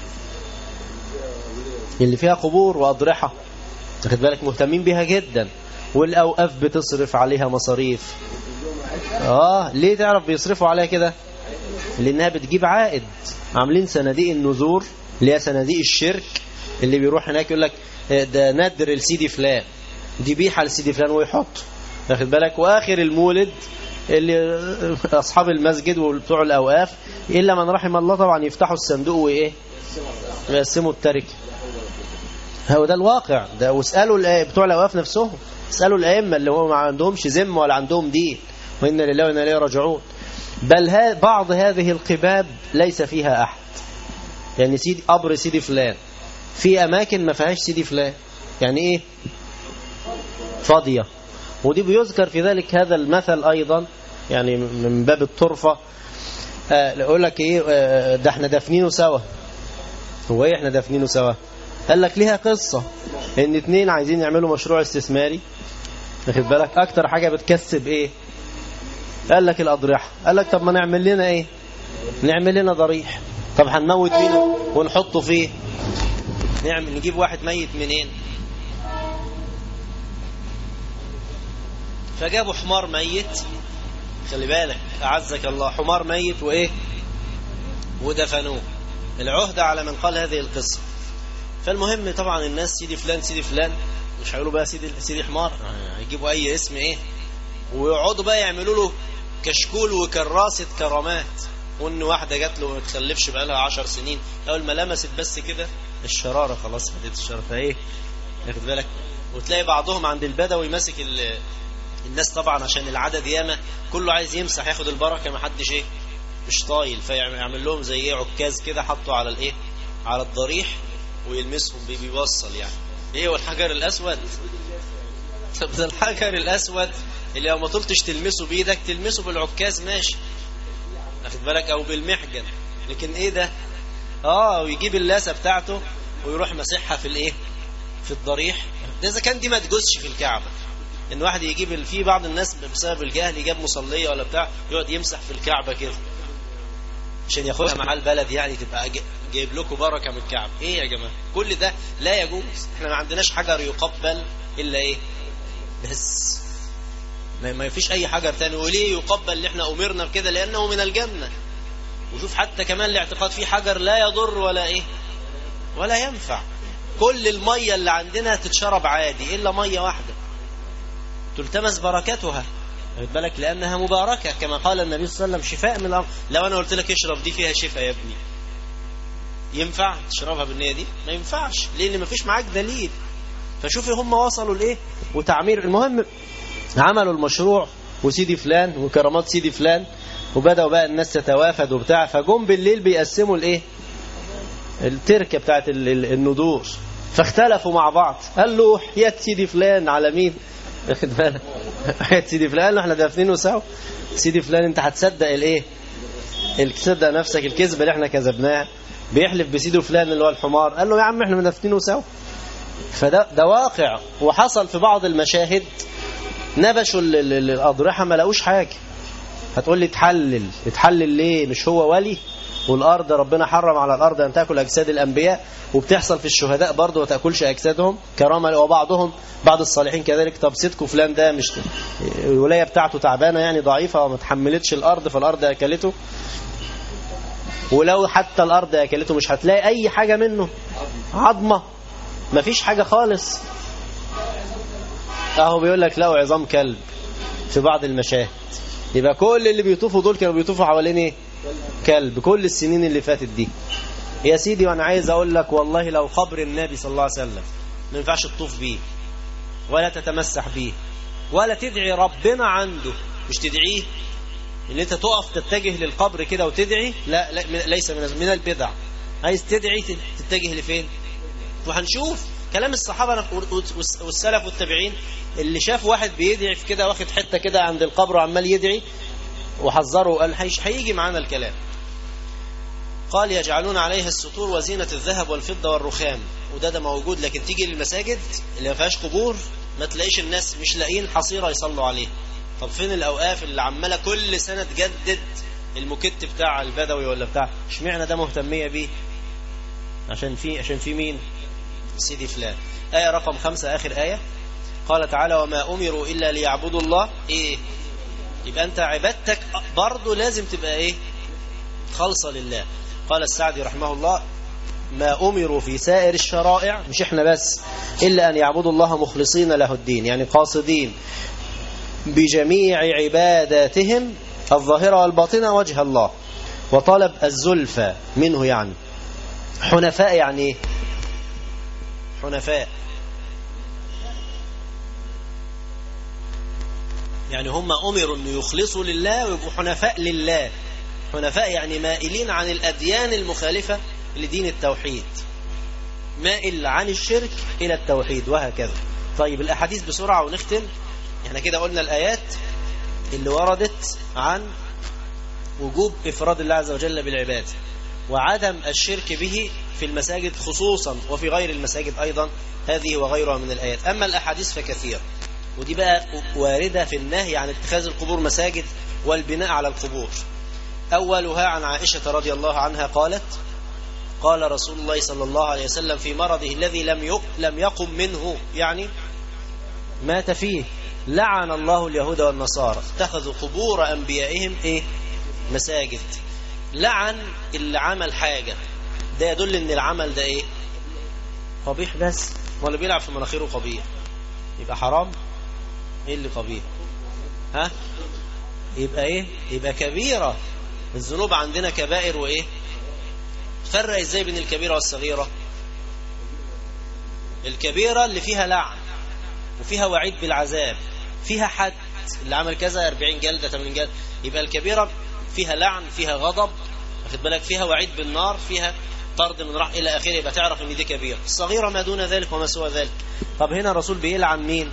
اللي فيها قبور وأضرحة تاخد بالك مهتمين بيها جدا والأوقاف بتصرف عليها مصاريف آه ليه تعرف بيصرفوا عليها كده لأنها بتجيب عائد عاملين صناديق النذور اللي هي صناديق الشرك اللي بيروح هناك يقول لك ده ندر السيدي فلان دي بيحة لسيدي فلان ويحط واخد بالك واخر المولد اللي اصحاب المسجد وبتوع الاوقاف الا من رحم الله طبعا يفتحوا الصندوق وايه ويقسموا التركه هو ده الواقع ده واسالوا بتوع الاوقاف نفسهم اسالوا الائمه اللي هو ما عندهمش ذمه ولا عندهم دين وإنا لله وإنا إليه راجعون بل ها بعض هذه القباب ليس فيها أحد يعني سيدي قبر سيدي فلان في أماكن ما فيهاش سيدي فلان يعني إيه فاضية ودي بيذكر في ذلك هذا المثل أيضا يعني من باب الطرفة آه يقول لك إيه آه ده احنا دافنينه سوا هو إيه احنا دافنينه سوا قال لك ليها قصة إن اتنين عايزين يعملوا مشروع استثماري واخد بالك أكتر حاجة بتكسب إيه قال لك الأضرحة قال لك طب ما نعمل لنا إيه نعمل لنا ضريح طب هنموت مين ونحطه فيه نعمل نجيب واحد ميت منين فجابوا حمار ميت خلي بالك أعزك الله حمار ميت وإيه ودفنوه العهدة على من قال هذه القصة فالمهم طبعا الناس سيدي فلان سيدي فلان مش هيقولوا بقى سيدي سيدي حمار هيجيبوا أي اسم إيه ويقعدوا بقى يعملوا له كشكول وكراسة كرامات وان واحدة جات له ما تخلفش بقى لها 10 سنين اول ما لمست بس كده الشرارة خلاص هديت الشرارة فايه ياخد بالك وتلاقي بعضهم عند البدوي ماسك الناس طبعا عشان العدد ياما كله عايز يمسح ياخد البركة ما حدش ايه مش طايل فيعمل لهم زي ايه عكاز كده حطوا على الايه على الضريح ويلمسهم بيوصل يعني ايه والحجر الاسود طب ده الحجر الاسود اللي لو ما طلتش تلمسه بايدك تلمسه بالعكاز ماشي واخد بالك او بالمحجن لكن ايه ده اه ويجيب اللاسه بتاعته ويروح مسحها في الايه في الضريح ده اذا كان دي ما تجوزش في الكعبه ان واحد يجيب في بعض الناس بسبب الجهل يجيب مصليه ولا بتاع يقعد يمسح في الكعبه كده عشان ياخدها مع البلد يعني تبقى جايب لكم بركه من الكعبه ايه يا جماعه كل ده لا يجوز احنا ما عندناش حجر يقبل الا ايه بس ما فيش اي حجر تاني وليه يقبل اللي احنا امرنا بكده لانه من الجنة وشوف حتى كمان الاعتقاد فيه حجر لا يضر ولا ايه ولا ينفع كل المية اللي عندنا تتشرب عادي الا مية واحدة تلتمس بركتها خد بالك لانها مباركة كما قال النبي صلى الله عليه وسلم شفاء من الامر لو انا قلت لك اشرب دي فيها شفاء يا ابني ينفع تشربها بالنية دي ما ينفعش لان ما فيش معاك دليل فشوفي هم وصلوا لايه وتعمير المهم عملوا المشروع وسيدي فلان وكرامات سيدي فلان وبدأوا بقى الناس تتوافد وبتاع فجم بالليل بيقسموا الايه التركة بتاعت الندور فاختلفوا مع بعض قال له حياة سيدي فلان على مين واخد بالك حياة سيدي فلان قال له احنا دافنينه سوا سيدي فلان انت هتصدق الايه تصدق نفسك الكذبه اللي احنا كذبناها بيحلف بسيدي فلان اللي هو الحمار قال له يا عم احنا مدفنينه سوا فده ده واقع وحصل في بعض المشاهد نبشوا الأضرحة ما لقوش حاجة هتقول لي اتحلل اتحلل ليه مش هو ولي والأرض ربنا حرم على الأرض أن تأكل أجساد الأنبياء وبتحصل في الشهداء برضه ما تأكلش أجسادهم كرامة وبعضهم بعض الصالحين كذلك طب سيدكم فلان ده مش الولاية بتاعته تعبانة يعني ضعيفة وما تحملتش الأرض فالأرض أكلته ولو حتى الأرض أكلته مش هتلاقي أي حاجة منه عظمة مفيش حاجة خالص اهو بيقول لك لقوا عظام كلب في بعض المشاهد يبقى كل اللي بيطوفوا دول كانوا بيطوفوا حوالين ايه كلب كل السنين اللي فاتت دي يا سيدي وانا عايز اقول لك والله لو قبر النبي صلى الله عليه وسلم ما ينفعش تطوف بيه ولا تتمسح بيه ولا تدعي ربنا عنده مش تدعيه ان انت تقف تتجه للقبر كده وتدعي لا, لا ليس من من البدع عايز تدعي تتجه لفين وهنشوف كلام الصحابة والسلف والتابعين اللي شاف واحد بيدعي في كده واخد حتة كده عند القبر وعمال يدعي وحذره وقال هيجي معانا الكلام قال يجعلون عليها السطور وزينة الذهب والفضة والرخام وده ده موجود لكن تيجي للمساجد اللي ما فيهاش قبور ما تلاقيش الناس مش لاقيين حصيرة يصلوا عليها طب فين الأوقاف اللي عمالة كل سنة تجدد المكت بتاع البدوي ولا بتاع اشمعنى ده مهتمية بيه عشان في عشان في مين سيدي فلان آية رقم خمسة آخر آية قال تعالى وما أمروا إلا ليعبدوا الله إيه يبقى أنت عبادتك برضه لازم تبقى إيه خالصة لله قال السعدي رحمه الله ما أمروا في سائر الشرائع مش إحنا بس إلا أن يعبدوا الله مخلصين له الدين يعني قاصدين بجميع عباداتهم الظاهرة والباطنة وجه الله وطلب الزلفى منه يعني حنفاء يعني ايه حنفاء يعني هم أمروا أن يخلصوا لله ويبقوا حنفاء لله حنفاء يعني مائلين عن الأديان المخالفة لدين التوحيد مائل عن الشرك إلى التوحيد وهكذا طيب الأحاديث بسرعة ونختم احنا كده قلنا الآيات اللي وردت عن وجوب إفراد الله عز وجل بالعباد وعدم الشرك به في المساجد خصوصا وفي غير المساجد أيضا هذه وغيرها من الآيات أما الأحاديث فكثيرة ودي بقى واردة في النهي عن اتخاذ القبور مساجد والبناء على القبور أولها عن عائشة رضي الله عنها قالت قال رسول الله صلى الله عليه وسلم في مرضه الذي لم لم يقم منه يعني مات فيه لعن الله اليهود والنصارى اتخذوا قبور أنبيائهم إيه مساجد لعن اللي عمل حاجة ده يدل ان العمل ده ايه قبيح بس ولا بيلعب في مناخيره قبيح يبقى حرام ايه اللي قبيح ها يبقى ايه يبقى كبيرة الذنوب عندنا كبائر وايه فرق ازاي بين الكبيرة والصغيرة الكبيرة اللي فيها لعن وفيها وعيد بالعذاب فيها حد اللي عمل كذا 40 جلدة 80 جلدة يبقى الكبيرة فيها لعن فيها غضب واخد بالك فيها وعيد بالنار فيها طرد من راح الى اخره يبقى تعرف ان دي كبيره الصغيره ما دون ذلك وما سوى ذلك طب هنا الرسول بيلعن مين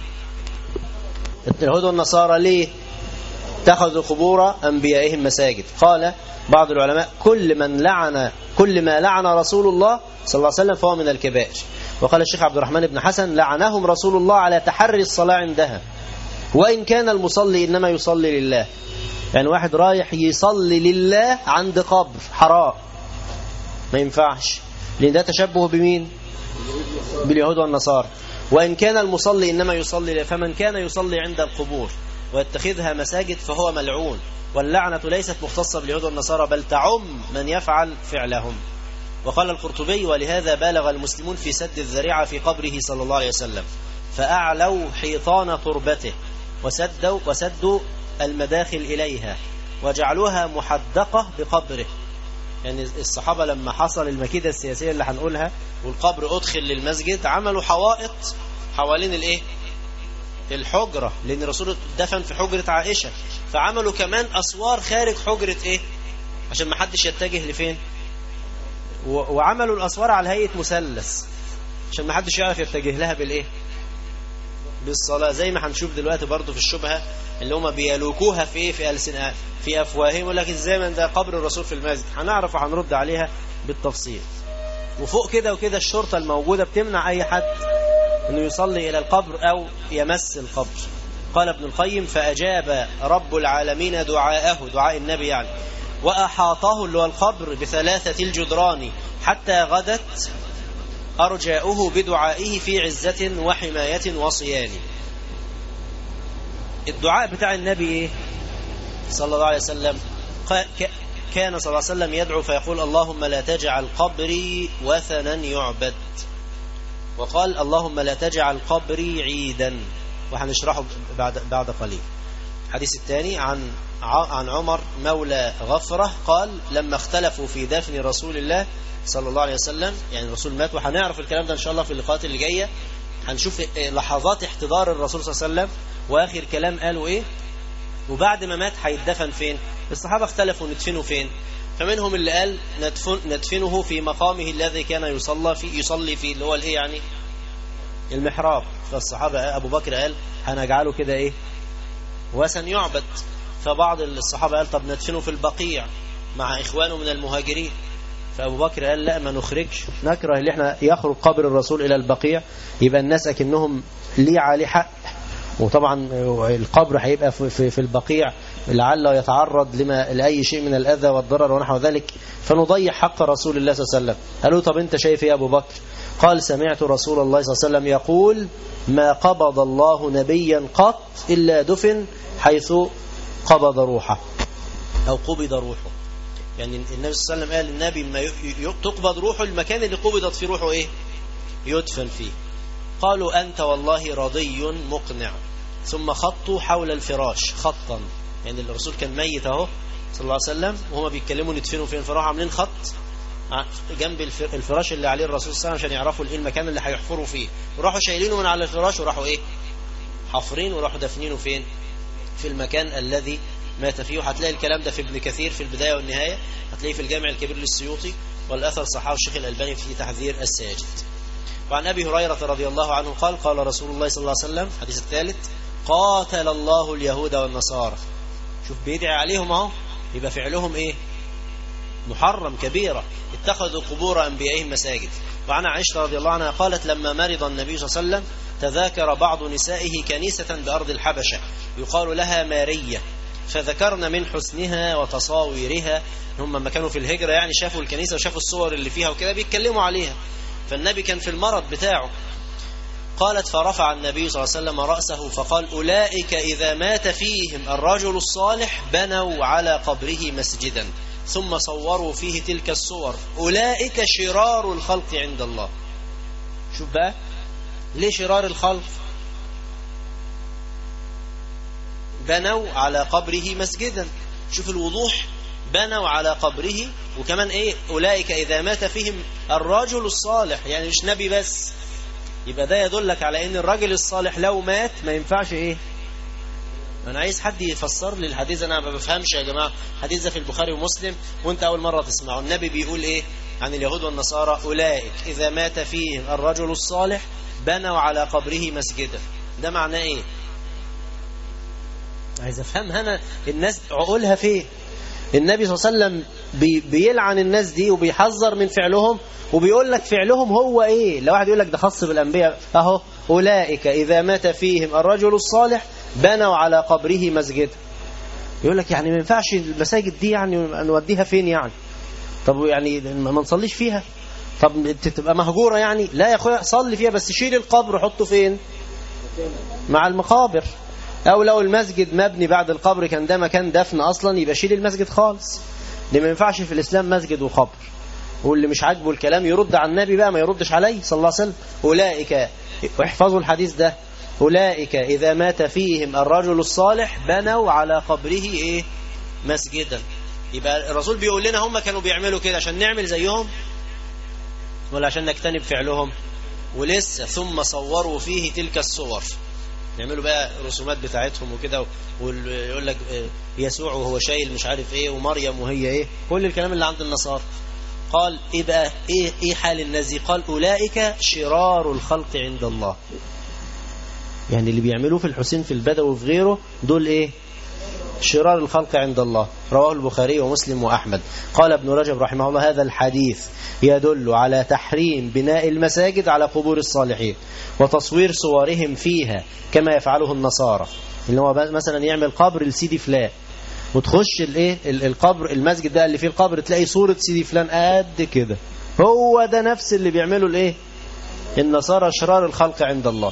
اليهود والنصارى ليه اتخذوا قبور انبيائهم مساجد قال بعض العلماء كل من لعن كل ما لعن رسول الله صلى الله عليه وسلم فهو من الكبائر وقال الشيخ عبد الرحمن بن حسن لعنهم رسول الله على تحري الصلاة عندها وإن كان المصلي إنما يصلي لله يعني واحد رايح يصلي لله عند قبر حرام ما ينفعش لأن ده تشبه بمين باليهود والنصارى وإن كان المصلي إنما يصلي لله فمن كان يصلي عند القبور ويتخذها مساجد فهو ملعون واللعنة ليست مختصة باليهود والنصارى بل تعم من يفعل فعلهم وقال القرطبي ولهذا بالغ المسلمون في سد الذريعة في قبره صلى الله عليه وسلم فأعلوا حيطان تربته وسدوا, وسدوا المداخل إليها وجعلوها محدقة بقبره يعني الصحابة لما حصل المكيدة السياسية اللي هنقولها والقبر أدخل للمسجد عملوا حوائط حوالين الإيه الحجرة لأن الرسول دفن في حجرة عائشة فعملوا كمان أسوار خارج حجرة إيه عشان ما حدش يتجه لفين وعملوا الأسوار على هيئة مثلث عشان ما حدش يعرف يتجه لها بالإيه بالصلاة زي ما هنشوف دلوقتي برضو في الشبهة اللي هم بيلوكوها في ايه في ألسن في أفواههم يقول لك ازاي من ده قبر الرسول في المسجد هنعرف وهنرد عليها بالتفصيل وفوق كده وكده الشرطة الموجودة بتمنع أي حد أنه يصلي إلى القبر أو يمس القبر قال ابن القيم فأجاب رب العالمين دعاءه دعاء النبي يعني وأحاطه اللي هو القبر بثلاثة الجدران حتى غدت أرجاؤه بدعائه في عزة وحماية وصيان الدعاء بتاع النبي إيه؟ صلى الله عليه وسلم كان صلى الله عليه وسلم يدعو فيقول اللهم لا تجعل قبري وثنا يعبد وقال اللهم لا تجعل قبري عيدا وهنشرحه بعد بعد قليل الحديث الثاني عن عن عمر مولى غفرة قال لما اختلفوا في دفن رسول الله صلى الله عليه وسلم يعني الرسول مات وهنعرف الكلام ده إن شاء الله في اللقاءات اللي جاية هنشوف لحظات احتضار الرسول صلى الله عليه وسلم وآخر كلام قالوا إيه وبعد ما مات هيتدفن فين الصحابة اختلفوا ندفنه فين فمنهم اللي قال ندفن ندفنه في مقامه الذي كان يصلى فيه يصلي فيه اللي هو الايه يعني المحراب فالصحابة أبو بكر قال هنجعله كده إيه وثن يعبد فبعض الصحابة قال طب ندفنه في البقيع مع إخوانه من المهاجرين فأبو بكر قال لا ما نخرجش نكره اللي احنا يخرج قبر الرسول إلى البقيع يبقى الناس أكنهم ليه عليه حق وطبعا القبر هيبقى في, في, في البقيع لعله يتعرض لما لأي شيء من الأذى والضرر ونحو ذلك فنضيع حق رسول الله صلى الله عليه وسلم قالوا طب انت شايف ايه يا أبو بكر قال سمعت رسول الله صلى الله عليه وسلم يقول ما قبض الله نبيا قط إلا دفن حيث قبض روحه أو قبض روحه يعني النبي صلى الله عليه وسلم قال النبي ما تقبض روحه المكان اللي قبضت في روحه ايه يدفن فيه قالوا أنت والله رضي مقنع ثم خطوا حول الفراش خطا يعني الرسول كان ميت اهو صلى الله عليه وسلم وهما بيتكلموا ندفنوا فين فراحوا عاملين خط جنب الفراش اللي عليه الرسول صلى الله عليه وسلم عشان يعرفوا ايه المكان اللي هيحفروا فيه وراحوا شايلينه من على الفراش وراحوا ايه حافرين وراحوا دافنينه فين في المكان الذي مات فيه وهتلاقي الكلام ده في ابن كثير في البداية والنهاية هتلاقيه في الجامع الكبير للسيوطي والأثر صحابه الشيخ الألباني في تحذير الساجد وعن أبي هريرة رضي الله عنه قال قال رسول الله صلى الله عليه وسلم حديث الثالث قاتل الله اليهود والنصارى شوف بيدعي عليهم اهو يبقى فعلهم ايه محرم كبيرة اتخذوا قبور أنبيائهم مساجد وعن عائشة رضي الله عنها قالت لما مرض النبي صلى الله عليه وسلم تذاكر بعض نسائه كنيسة بأرض الحبشة يقال لها مارية فذكرنا من حسنها وتصاويرها هم لما كانوا في الهجرة يعني شافوا الكنيسة وشافوا الصور اللي فيها وكده بيتكلموا عليها فالنبي كان في المرض بتاعه قالت فرفع النبي صلى الله عليه وسلم رأسه فقال أولئك إذا مات فيهم الرجل الصالح بنوا على قبره مسجدا ثم صوروا فيه تلك الصور أولئك شرار الخلق عند الله شوف بقى ليه شرار الخلق بنوا على قبره مسجدا شوف الوضوح بنوا على قبره وكمان ايه أولئك إذا مات فيهم الرجل الصالح يعني مش نبي بس يبقى ده يدلك على ان الراجل الصالح لو مات ما ينفعش ايه انا عايز حد يفسر لي الحديث انا ما بفهمش يا جماعه الحديث ده في البخاري ومسلم وانت اول مره تسمعه النبي بيقول ايه عن اليهود والنصارى اولئك اذا مات فيهم الرجل الصالح بنوا على قبره مسجدا ده معناه ايه عايز افهم انا الناس عقولها فين النبي صلى الله عليه وسلم بي بيلعن الناس دي وبيحذر من فعلهم وبيقول لك فعلهم هو ايه لو واحد يقول لك ده خاص بالانبياء اهو اولئك اذا مات فيهم الرجل الصالح بنوا على قبره مسجدا يقول لك يعني ما ينفعش المساجد دي يعني نوديها فين يعني طب يعني ما نصليش فيها طب تبقى مهجوره يعني لا يا اخويا صلي فيها بس شيل القبر حطه فين مع المقابر او لو المسجد مبني بعد القبر كان ده مكان دفن اصلا يبقى شيل المسجد خالص دي ما ينفعش في الاسلام مسجد وقبر واللي مش عاجبه الكلام يرد على النبي بقى ما يردش عليه صلى الله عليه وسلم أولئك واحفظوا الحديث ده أولئك إذا مات فيهم الرجل الصالح بنوا على قبره إيه مسجدا يبقى الرسول بيقول لنا هم كانوا بيعملوا كده عشان نعمل زيهم ولا عشان نجتنب فعلهم ولسه ثم صوروا فيه تلك الصور يعملوا بقى رسومات بتاعتهم وكده ويقول لك يسوع وهو شايل مش عارف ايه ومريم وهي ايه كل الكلام اللي عند النصارى قال ايه بقى ايه ايه حال الناس دي قال اولئك شرار الخلق عند الله يعني اللي بيعملوه في الحسين في البدوي وفي غيره دول ايه شرار الخلق عند الله رواه البخاري ومسلم وأحمد قال ابن رجب رحمه الله هذا الحديث يدل على تحريم بناء المساجد على قبور الصالحين وتصوير صورهم فيها كما يفعله النصارى اللي هو مثلا يعمل قبر لسيدي فلان وتخش الايه القبر المسجد ده اللي فيه القبر تلاقي صورة سيدي فلان قد كده هو ده نفس اللي بيعمله الايه النصارى شرار الخلق عند الله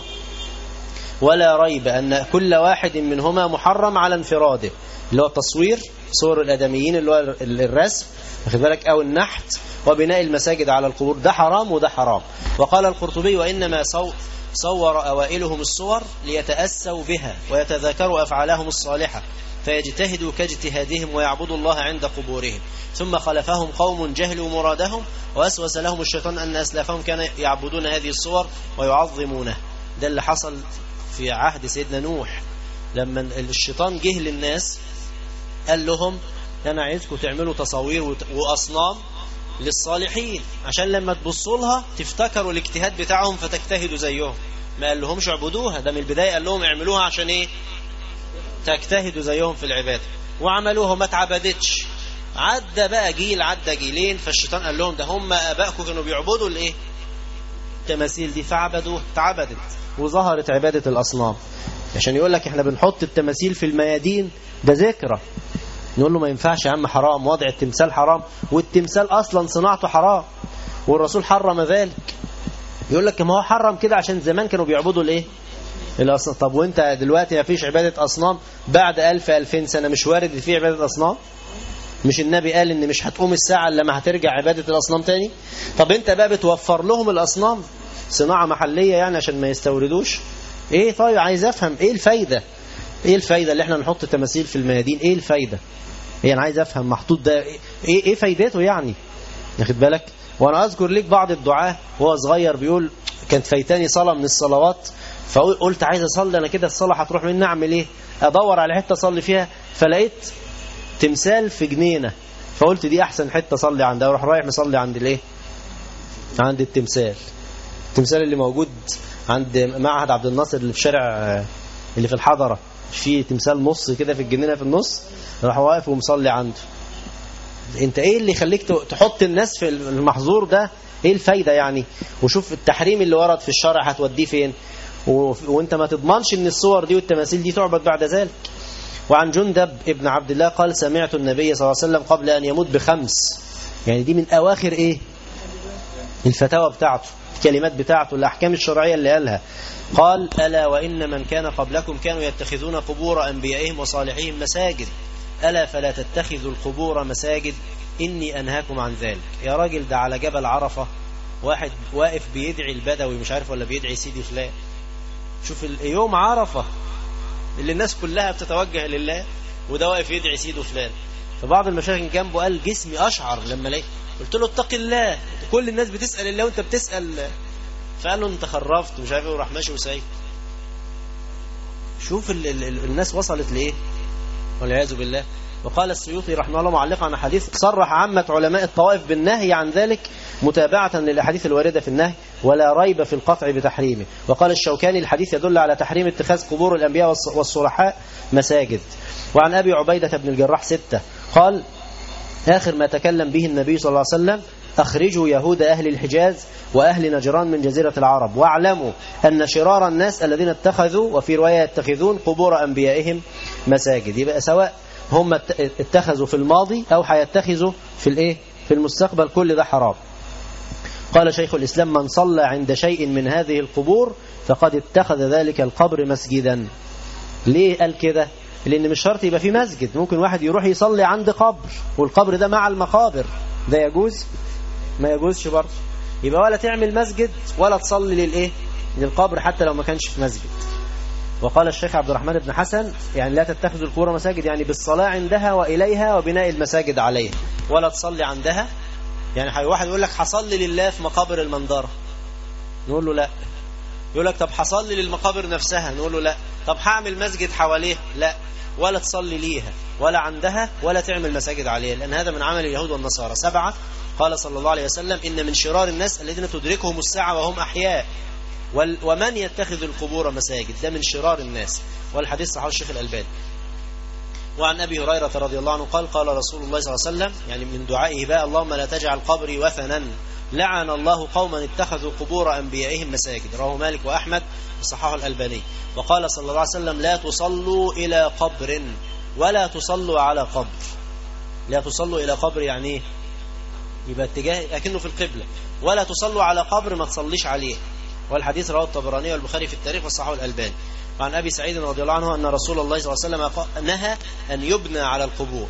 ولا ريب أن كل واحد منهما محرم على انفراده اللي هو التصوير صور الأدميين اللي هو الرسم واخد بالك أو النحت وبناء المساجد على القبور ده حرام وده حرام وقال القرطبي وإنما صو صور أوائلهم الصور ليتأسوا بها ويتذاكروا أفعالهم الصالحة فيجتهدوا كاجتهادهم ويعبدوا الله عند قبورهم ثم خلفهم قوم جهلوا مرادهم وأسوس لهم الشيطان أن أسلافهم كانوا يعبدون هذه الصور ويعظمونه ده اللي حصل في عهد سيدنا نوح لما الشيطان جه للناس قال لهم انا عايزكم تعملوا تصاوير واصنام للصالحين عشان لما تبصوا لها تفتكروا الاجتهاد بتاعهم فتجتهدوا زيهم ما قال لهمش اعبدوها ده من البدايه قال لهم اعملوها عشان ايه تجتهدوا زيهم في العباده وعملوها ما اتعبدتش عدى بقى جيل عدى جيلين فالشيطان قال لهم ده هم ابائكم كانوا بيعبدوا الايه التماثيل دي فعبدوها اتعبدت وظهرت عبادة الأصنام عشان يقول لك احنا بنحط التماثيل في الميادين ده ذكرى نقول له ما ينفعش يا عم حرام وضع التمثال حرام والتمثال أصلا صناعته حرام والرسول حرم ذلك يقول لك ما هو حرم كده عشان زمان كانوا بيعبدوا الايه الأصنام طب وانت دلوقتي ما فيش عبادة أصنام بعد ألف ألفين سنة مش وارد في عبادة أصنام مش النبي قال ان مش هتقوم الساعة الا لما هترجع عبادة الأصنام تاني طب انت بقى بتوفر لهم الأصنام صناعة محلية يعني عشان ما يستوردوش ايه طيب عايز افهم ايه الفايدة ايه الفايدة اللي احنا نحط تماثيل في الميادين ايه الفايدة ايه انا عايز افهم محطوط ده ايه ايه فايدته يعني ياخد بالك وانا اذكر ليك بعض الدعاة وهو صغير بيقول كانت فايتاني صلاة من الصلوات فقلت عايز اصلي انا كده الصلاة هتروح مني اعمل ايه ادور على حتة اصلي فيها فلقيت تمثال في جنينة فقلت دي احسن حتة اصلي عندها اروح رايح مصلي عند الايه عند التمثال التمثال اللي موجود عند معهد عبد الناصر اللي في شارع اللي في الحضرة في تمثال نص كده في الجنينة في النص راح واقف ومصلي عنده انت ايه اللي يخليك تحط الناس في المحظور ده ايه الفايدة يعني وشوف التحريم اللي ورد في الشرع هتوديه فين و... وانت ما تضمنش ان الصور دي والتماثيل دي تعبد بعد ذلك وعن جندب ابن عبد الله قال سمعت النبي صلى الله عليه وسلم قبل ان يموت بخمس يعني دي من اواخر ايه الفتاوى بتاعته الكلمات بتاعته الاحكام الشرعيه اللي قالها قال الا وان من كان قبلكم كانوا يتخذون قبور انبيائهم وصالحيهم مساجد الا فلا تتخذوا القبور مساجد اني انهاكم عن ذلك يا راجل ده على جبل عرفه واحد واقف بيدعي البدوي مش عارف ولا بيدعي سيدي فلان شوف يوم عرفه اللي الناس كلها بتتوجه لله وده واقف يدعي سيده فلان فبعض المشايخ جنبه قال جسمي اشعر لما لقيت قلت له اتق الله كل الناس بتسال الله وانت بتسال فقال له انت خرفت مش عارف ايه وراح ماشي وسايب شوف ال ال ال الناس وصلت لايه والعياذ بالله وقال السيوطي رحمه الله معلقا عن حديث صرح عامة علماء الطوائف بالنهي عن ذلك متابعة للأحاديث الواردة في النهي ولا ريب في القطع بتحريمه وقال الشوكاني الحديث يدل على تحريم اتخاذ قبور الأنبياء والصلحاء مساجد وعن أبي عبيدة بن الجراح ستة قال آخر ما تكلم به النبي صلى الله عليه وسلم أخرجوا يهود أهل الحجاز وأهل نجران من جزيرة العرب واعلموا أن شرار الناس الذين اتخذوا وفي رواية يتخذون قبور أنبيائهم مساجد يبقى سواء هم اتخذوا في الماضي أو هيتخذوا في الإيه في المستقبل كل ده حرام قال شيخ الإسلام من صلى عند شيء من هذه القبور فقد اتخذ ذلك القبر مسجدا ليه قال كده لأن مش شرط يبقى في مسجد ممكن واحد يروح يصلي عند قبر والقبر ده مع المقابر ده يجوز ما يجوزش برضه يبقى ولا تعمل مسجد ولا تصلي للايه للقبر حتى لو ما كانش في مسجد وقال الشيخ عبد الرحمن بن حسن يعني لا تتخذوا القبور مساجد يعني بالصلاة عندها وإليها وبناء المساجد عليها ولا تصلي عندها يعني واحد يقول لك حصلي لله في مقابر المنظرة نقول له لا يقول لك طب حصلي للمقابر نفسها نقول له لا طب هعمل مسجد حواليها لا ولا تصلي ليها ولا عندها ولا تعمل مساجد عليها لأن هذا من عمل اليهود والنصارى سبعة قال صلى الله عليه وسلم إن من شرار الناس الذين تدركهم الساعة وهم أحياء ومن يتخذ القبور مساجد ده من شرار الناس والحديث صحيح الشيخ الألباني وعن أبي هريرة رضي الله عنه قال قال رسول الله صلى الله عليه وسلم يعني من دعائه بقى اللهم لا تجعل قبري وثنا لعن الله قوما اتخذوا قبور أنبيائهم مساجد رواه مالك وأحمد وصححه الألباني وقال صلى الله عليه وسلم لا تصلوا إلى قبر ولا تصلوا على قبر لا تصلوا إلى قبر يعني ايه يبقى اتجاه أكنه في القبلة ولا تصلوا على قبر ما تصليش عليه والحديث رواه الطبراني والبخاري في التاريخ والصحيح الألباني وعن أبي سعيد رضي الله عنه أن رسول الله صلى الله عليه وسلم نهى أن يبنى على القبور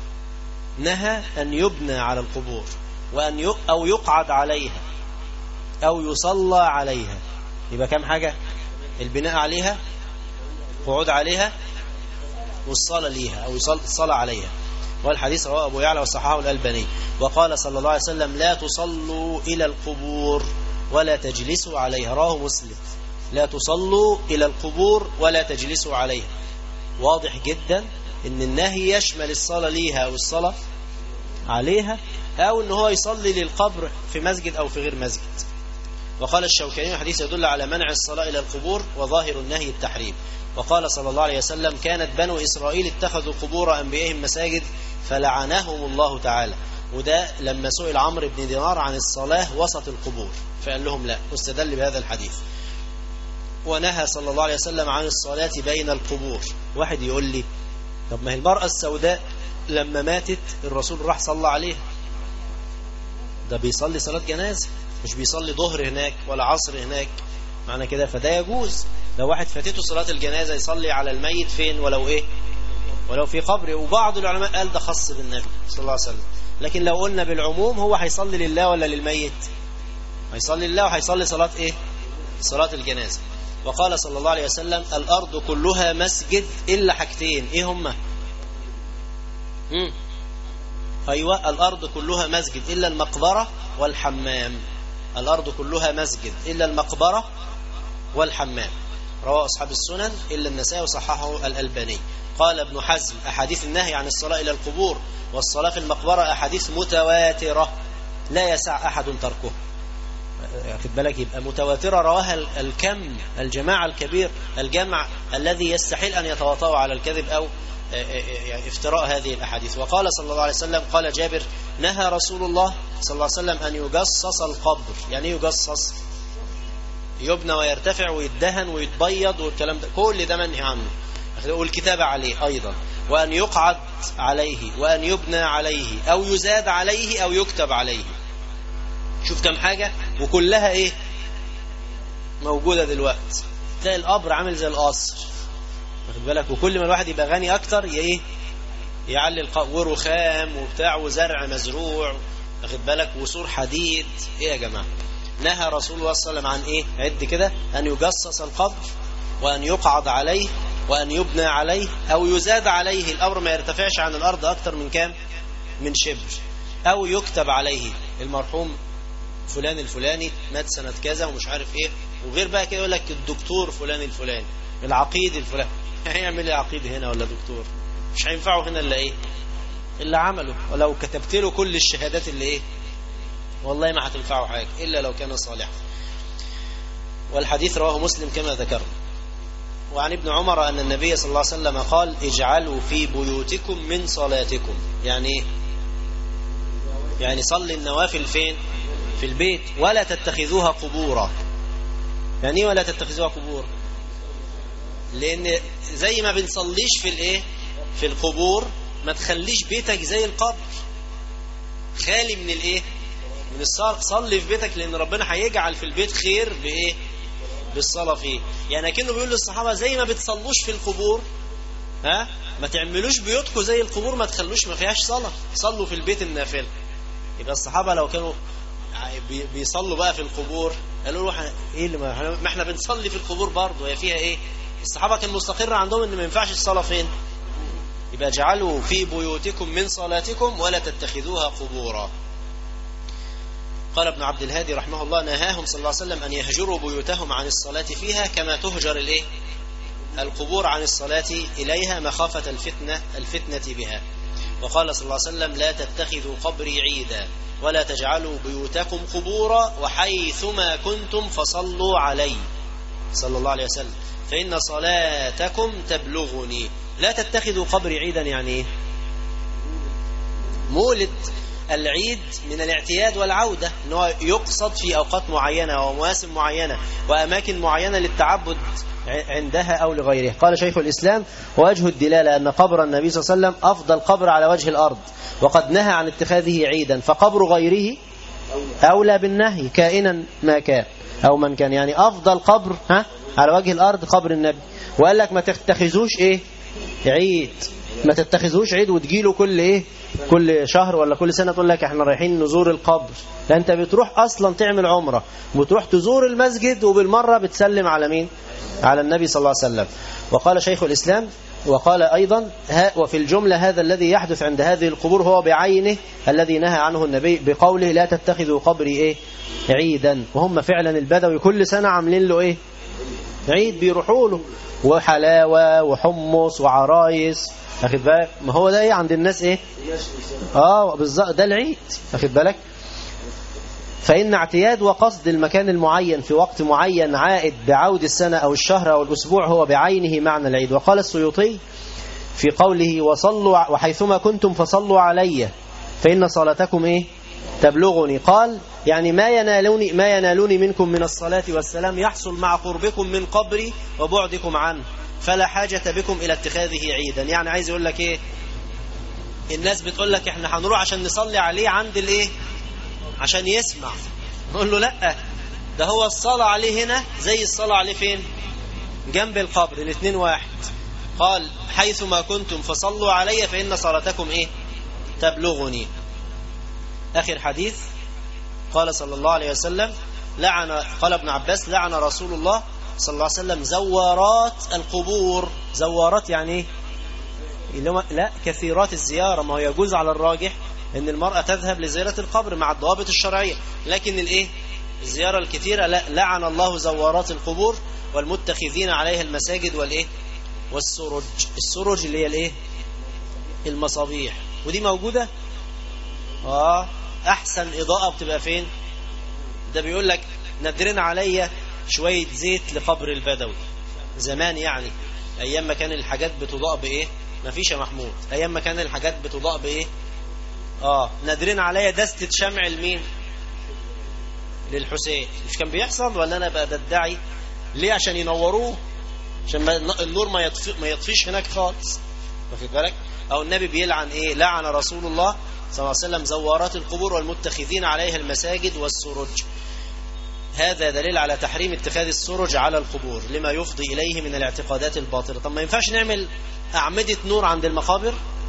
نهى أن يبنى على القبور وأن أو يقعد عليها أو يصلى عليها يبقى كم حاجة البناء عليها قعود عليها والصلاة ليها أو الصلاة عليها والحديث رواه أبو يعلى وصححه الألباني وقال صلى الله عليه وسلم لا تصلوا إلى القبور ولا تجلسوا عليها رواه مسلم لا تصلوا إلى القبور ولا تجلسوا عليها واضح جدا ان النهي يشمل الصلاة ليها أو الصلاة عليها أو ان هو يصلي للقبر في مسجد أو في غير مسجد وقال الشوكاني الحديث يدل على منع الصلاة إلى القبور وظاهر النهي التحريم وقال صلى الله عليه وسلم كانت بنو إسرائيل اتخذوا قبور أنبيائهم مساجد فلعنهم الله تعالى وده لما سئل عمرو بن دينار عن الصلاة وسط القبور فقال لهم لا واستدل بهذا الحديث ونهى صلى الله عليه وسلم عن الصلاة بين القبور واحد يقول لي طب ما هي المرأة السوداء لما ماتت الرسول راح صلى عليها ده بيصلي صلاة جنازة مش بيصلي ظهر هناك ولا عصر هناك معنى كده فده يجوز لو واحد فاتته صلاة الجنازة يصلي على الميت فين ولو ايه ولو في قبر وبعض العلماء قال ده خاص بالنبي صلى الله عليه وسلم لكن لو قلنا بالعموم هو هيصلي لله ولا للميت هيصلي لله وهيصلي صلاة ايه صلاة الجنازة وقال صلى الله عليه وسلم الأرض كلها مسجد إلا حاجتين إيه هما مم. أيوة الأرض كلها مسجد إلا المقبرة والحمام الأرض كلها مسجد إلا المقبرة والحمام رواه أصحاب السنن إلا النساء وصححه الألباني قال ابن حزم أحاديث النهي عن الصلاة إلى القبور والصلاة في المقبرة أحاديث متواترة لا يسع أحد تركه واخد بالك يبقى متواترة رواها ال- الكم الجماعة الكبير الجمع الذي يستحيل أن يتواطؤوا على الكذب أو آه، آه، يعني افتراء هذه الأحاديث وقال صلى الله عليه وسلم قال جابر نهى رسول الله صلى الله عليه وسلم أن يجصص القبر يعني إيه يجصص يبنى ويرتفع ويدهن ويتبيض والكلام ده كل ده منهي عنه والكتابة عليه أيضا وأن يقعد عليه وأن يبنى عليه أو يزاد عليه أو يكتب عليه شوف كم حاجة وكلها إيه موجودة دلوقتي تلاقي القبر عامل زي القصر واخد بالك وكل ما الواحد يبقى غني أكتر ي- إيه يعلي الق- ورخام وبتاع وزرع مزروع واخد بالك وسور حديد إيه يا جماعة نهى رسول الله صلى الله عليه وسلم عن إيه عد كده أن يجصص القبر وأن يقعد عليه وأن يبنى عليه أو يزاد عليه الأمر ما يرتفعش عن الأرض أكتر من كام من شبر أو يكتب عليه المرحوم فلان الفلاني مات سنة كذا ومش عارف ايه وغير بقى كده يقول لك الدكتور فلان الفلاني العقيد الفلاني هيعمل ايه عقيد هنا ولا دكتور مش هينفعه هنا الا ايه اللي عمله ولو كتبت له كل الشهادات اللي ايه والله ما هتنفعه حاجة إلا لو كان صالحا والحديث رواه مسلم كما ذكرنا وعن ابن عمر أن النبي صلى الله عليه وسلم قال اجعلوا في بيوتكم من صلاتكم يعني ايه يعني صلي النوافل فين في البيت ولا تتخذوها قبورا يعني ايه ولا تتخذوها قبور لان زي ما بنصليش في الايه في القبور ما تخليش بيتك زي القبر خالي من الايه من الصلاة صلي في بيتك لان ربنا هيجعل في البيت خير بايه بالصلاة فيه يعني كأنه بيقول للصحابة زي ما بتصلوش في القبور ها ما تعملوش بيوتكم زي القبور ما تخلوش ما فيهاش صلاة صلوا في البيت النافلة يبقى الصحابة لو كانوا بي- بيصلوا بقى في القبور قالوا له إحنا- ايه اللي ما ما احنا بنصلي في القبور برضه هي فيها ايه الصحابة كان مستقر عندهم ان ما ينفعش الصلاة فين يبقى اجعلوا في بيوتكم من صلاتكم ولا تتخذوها قبورا قال ابن عبد الهادي رحمه الله نهاهم صلى الله عليه وسلم أن يهجروا بيوتهم عن الصلاة فيها كما تهجر الايه القبور عن الصلاة إليها مخافة الفتنة الفتنة بها وقال صلى الله عليه وسلم لا تتخذوا قبري عيدا ولا تجعلوا بيوتكم قبورا وحيثما كنتم فصلوا علي صلى الله عليه وسلم فإن صلاتكم تبلغني لا تتخذوا قبري عيدا يعني ايه مولد العيد من الاعتياد والعودة ان هو يقصد في أوقات معينة ومواسم معينة وأماكن معينة للتعبد ع- عندها أو لغيره قال شيخ الإسلام ووجه الدلالة أن قبر النبي صلى الله عليه وسلم أفضل قبر على وجه الأرض وقد نهى عن اتخاذه عيدا فقبر غيره أولى بالنهي كائنا ما كان أو من كان يعني أفضل قبر ها على وجه الأرض قبر النبي وقال لك ما تتخذوش إيه عيد ما تتخذوش عيد وتجيله كل ايه كل شهر ولا كل سنة تقول لك احنا رايحين نزور القبر لا انت بتروح اصلا تعمل عمرة وتروح تزور المسجد وبالمرة بتسلم على مين على النبي صلى الله عليه وسلم وقال شيخ الاسلام وقال ايضا ها وفي الجملة هذا الذي يحدث عند هذه القبور هو بعينه الذي نهى عنه النبي بقوله لا تتخذوا قبري ايه عيدا وهم فعلا البدوي كل سنة عاملين له ايه عيد بيروحوا له وحلاوة وحمص وعرايس واخد بالك ما هو ده ايه عند الناس ايه اه بالظبط ده العيد واخد بالك فإن اعتياد وقصد المكان المعين في وقت معين عائد بعود السنة أو الشهر أو الأسبوع هو بعينه معنى العيد وقال السيوطي في قوله وصلوا وحيثما كنتم فصلوا علي فإن صلاتكم إيه تبلغني قال يعني ما ينالوني ما ينالوني منكم من الصلاة والسلام يحصل مع قربكم من قبري وبعدكم عنه فلا حاجة بكم إلى اتخاذه عيدا يعني عايز يقول لك إيه الناس بتقول لك احنا هنروح عشان نصلي عليه عند الايه عشان يسمع نقول له لا ده هو الصلاة عليه هنا زي الصلاة عليه فين جنب القبر الاثنين واحد قال حيثما كنتم فصلوا علي فإن صلاتكم ايه تبلغني آخر حديث قال صلى الله عليه وسلم لعن قال ابن عباس لعن رسول الله صلى الله عليه وسلم زوارات القبور زوارات يعني ايه اللي هم لا كثيرات الزيارة ما هو يجوز على الراجح ان المرأة تذهب لزيارة القبر مع الضوابط الشرعية لكن الايه الزيارة الكثيرة لا لعن الله زوارات القبور والمتخذين عليها المساجد والايه والسرج السرج اللي هي الايه المصابيح ودي موجودة اه احسن اضاءة بتبقى فين ده بيقول لك نادرين عليا شوية زيت لقبر البدوي زمان يعني ايام ما كان الحاجات بتضاء بايه مفيش يا محمود ايام ما كان الحاجات بتضاء بايه اه نادرين عليا دستة شمع لمين للحسين مش كان بيحصل ولا انا بقى بدعي ليه عشان ينوروه عشان ما النور ما يطفي ما يطفيش هناك خالص واخد بالك او النبي بيلعن ايه لعن رسول الله صلى الله عليه وسلم زوارات القبور والمتخذين عليها المساجد والسرج هذا دليل على تحريم اتخاذ السرج على القبور لما يفضي إليه من الاعتقادات الباطلة طب ما ينفعش نعمل أعمدة نور عند المقابر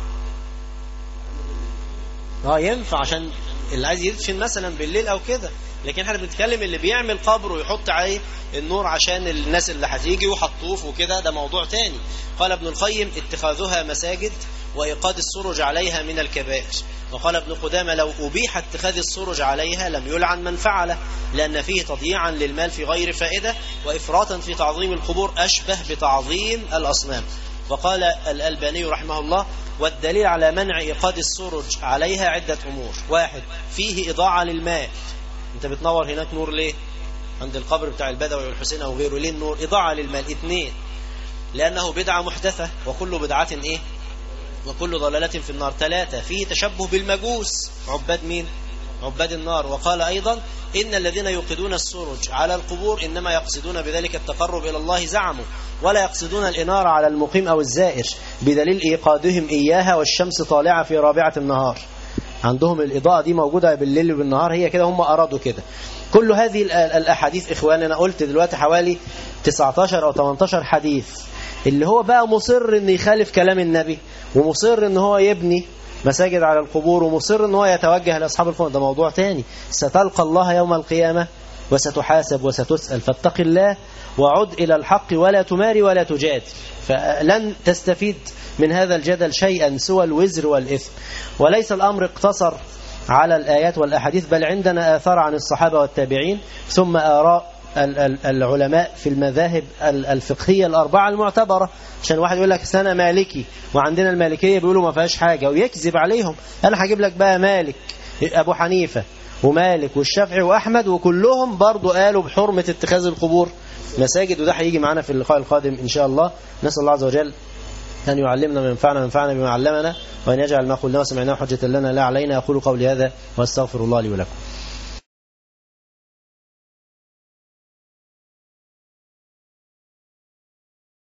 اه ينفع عشان اللي عايز يدفن مثلا بالليل او كده لكن احنا بنتكلم اللي بيعمل قبر ويحط عليه النور عشان الناس اللي هتيجي وهتطوف وكده ده موضوع تاني قال ابن القيم اتخاذها مساجد وإيقاد السرج عليها من الكبائر وقال ابن قدامة لو أبيح اتخاذ السرج عليها لم يلعن من فعله لأن فيه تضييعا للمال في غير فائدة وإفراطا في تعظيم القبور أشبه بتعظيم الأصنام وقال الألباني رحمه الله والدليل على منع إيقاد السرج عليها عدة أمور واحد فيه إضاعة للماء أنت بتنور هناك نور ليه عند القبر بتاع البدوي والحسين أو غيره ليه النور إضاعة للمال اثنين لأنه بدعة محدثة وكل بدعة إيه وكل ضلالة في النار ثلاثة فيه تشبه بالمجوس عباد مين عباد النار وقال أيضا إن الذين يوقدون السرج على القبور إنما يقصدون بذلك التقرب إلى الله زعموا ولا يقصدون الإنارة على المقيم أو الزائر بدليل إيقادهم إياها والشمس طالعة في رابعة النهار عندهم الإضاءة دي موجودة بالليل وبالنهار هي كده هم أرادوا كده كل هذه الأحاديث إخواني أنا قلت دلوقتي حوالي 19 أو 18 حديث اللي هو بقى مصر ان يخالف كلام النبي ومصر ان هو يبني مساجد على القبور ومصر ان هو يتوجه لاصحاب القبور ده موضوع تاني ستلقى الله يوم القيامه وستحاسب وستسال فاتق الله وعد الى الحق ولا تماري ولا تجادل فلن تستفيد من هذا الجدل شيئا سوى الوزر والاثم وليس الامر اقتصر على الايات والاحاديث بل عندنا اثار عن الصحابه والتابعين ثم اراء العلماء في المذاهب الفقهية الأربعة المعتبرة عشان واحد يقول لك سنة مالكي وعندنا المالكية بيقولوا ما فيهاش حاجة ويكذب عليهم أنا هجيب لك بقى مالك أبو حنيفة ومالك والشافعي وأحمد وكلهم برضو قالوا بحرمة اتخاذ القبور مساجد وده هيجي معانا في اللقاء القادم إن شاء الله نسأل الله عز وجل أن يعلمنا ما ينفعنا وينفعنا بما علمنا وأن يجعل ما قلنا وسمعناه حجة لنا لا علينا أقول قولي هذا وأستغفر الله لي ولكم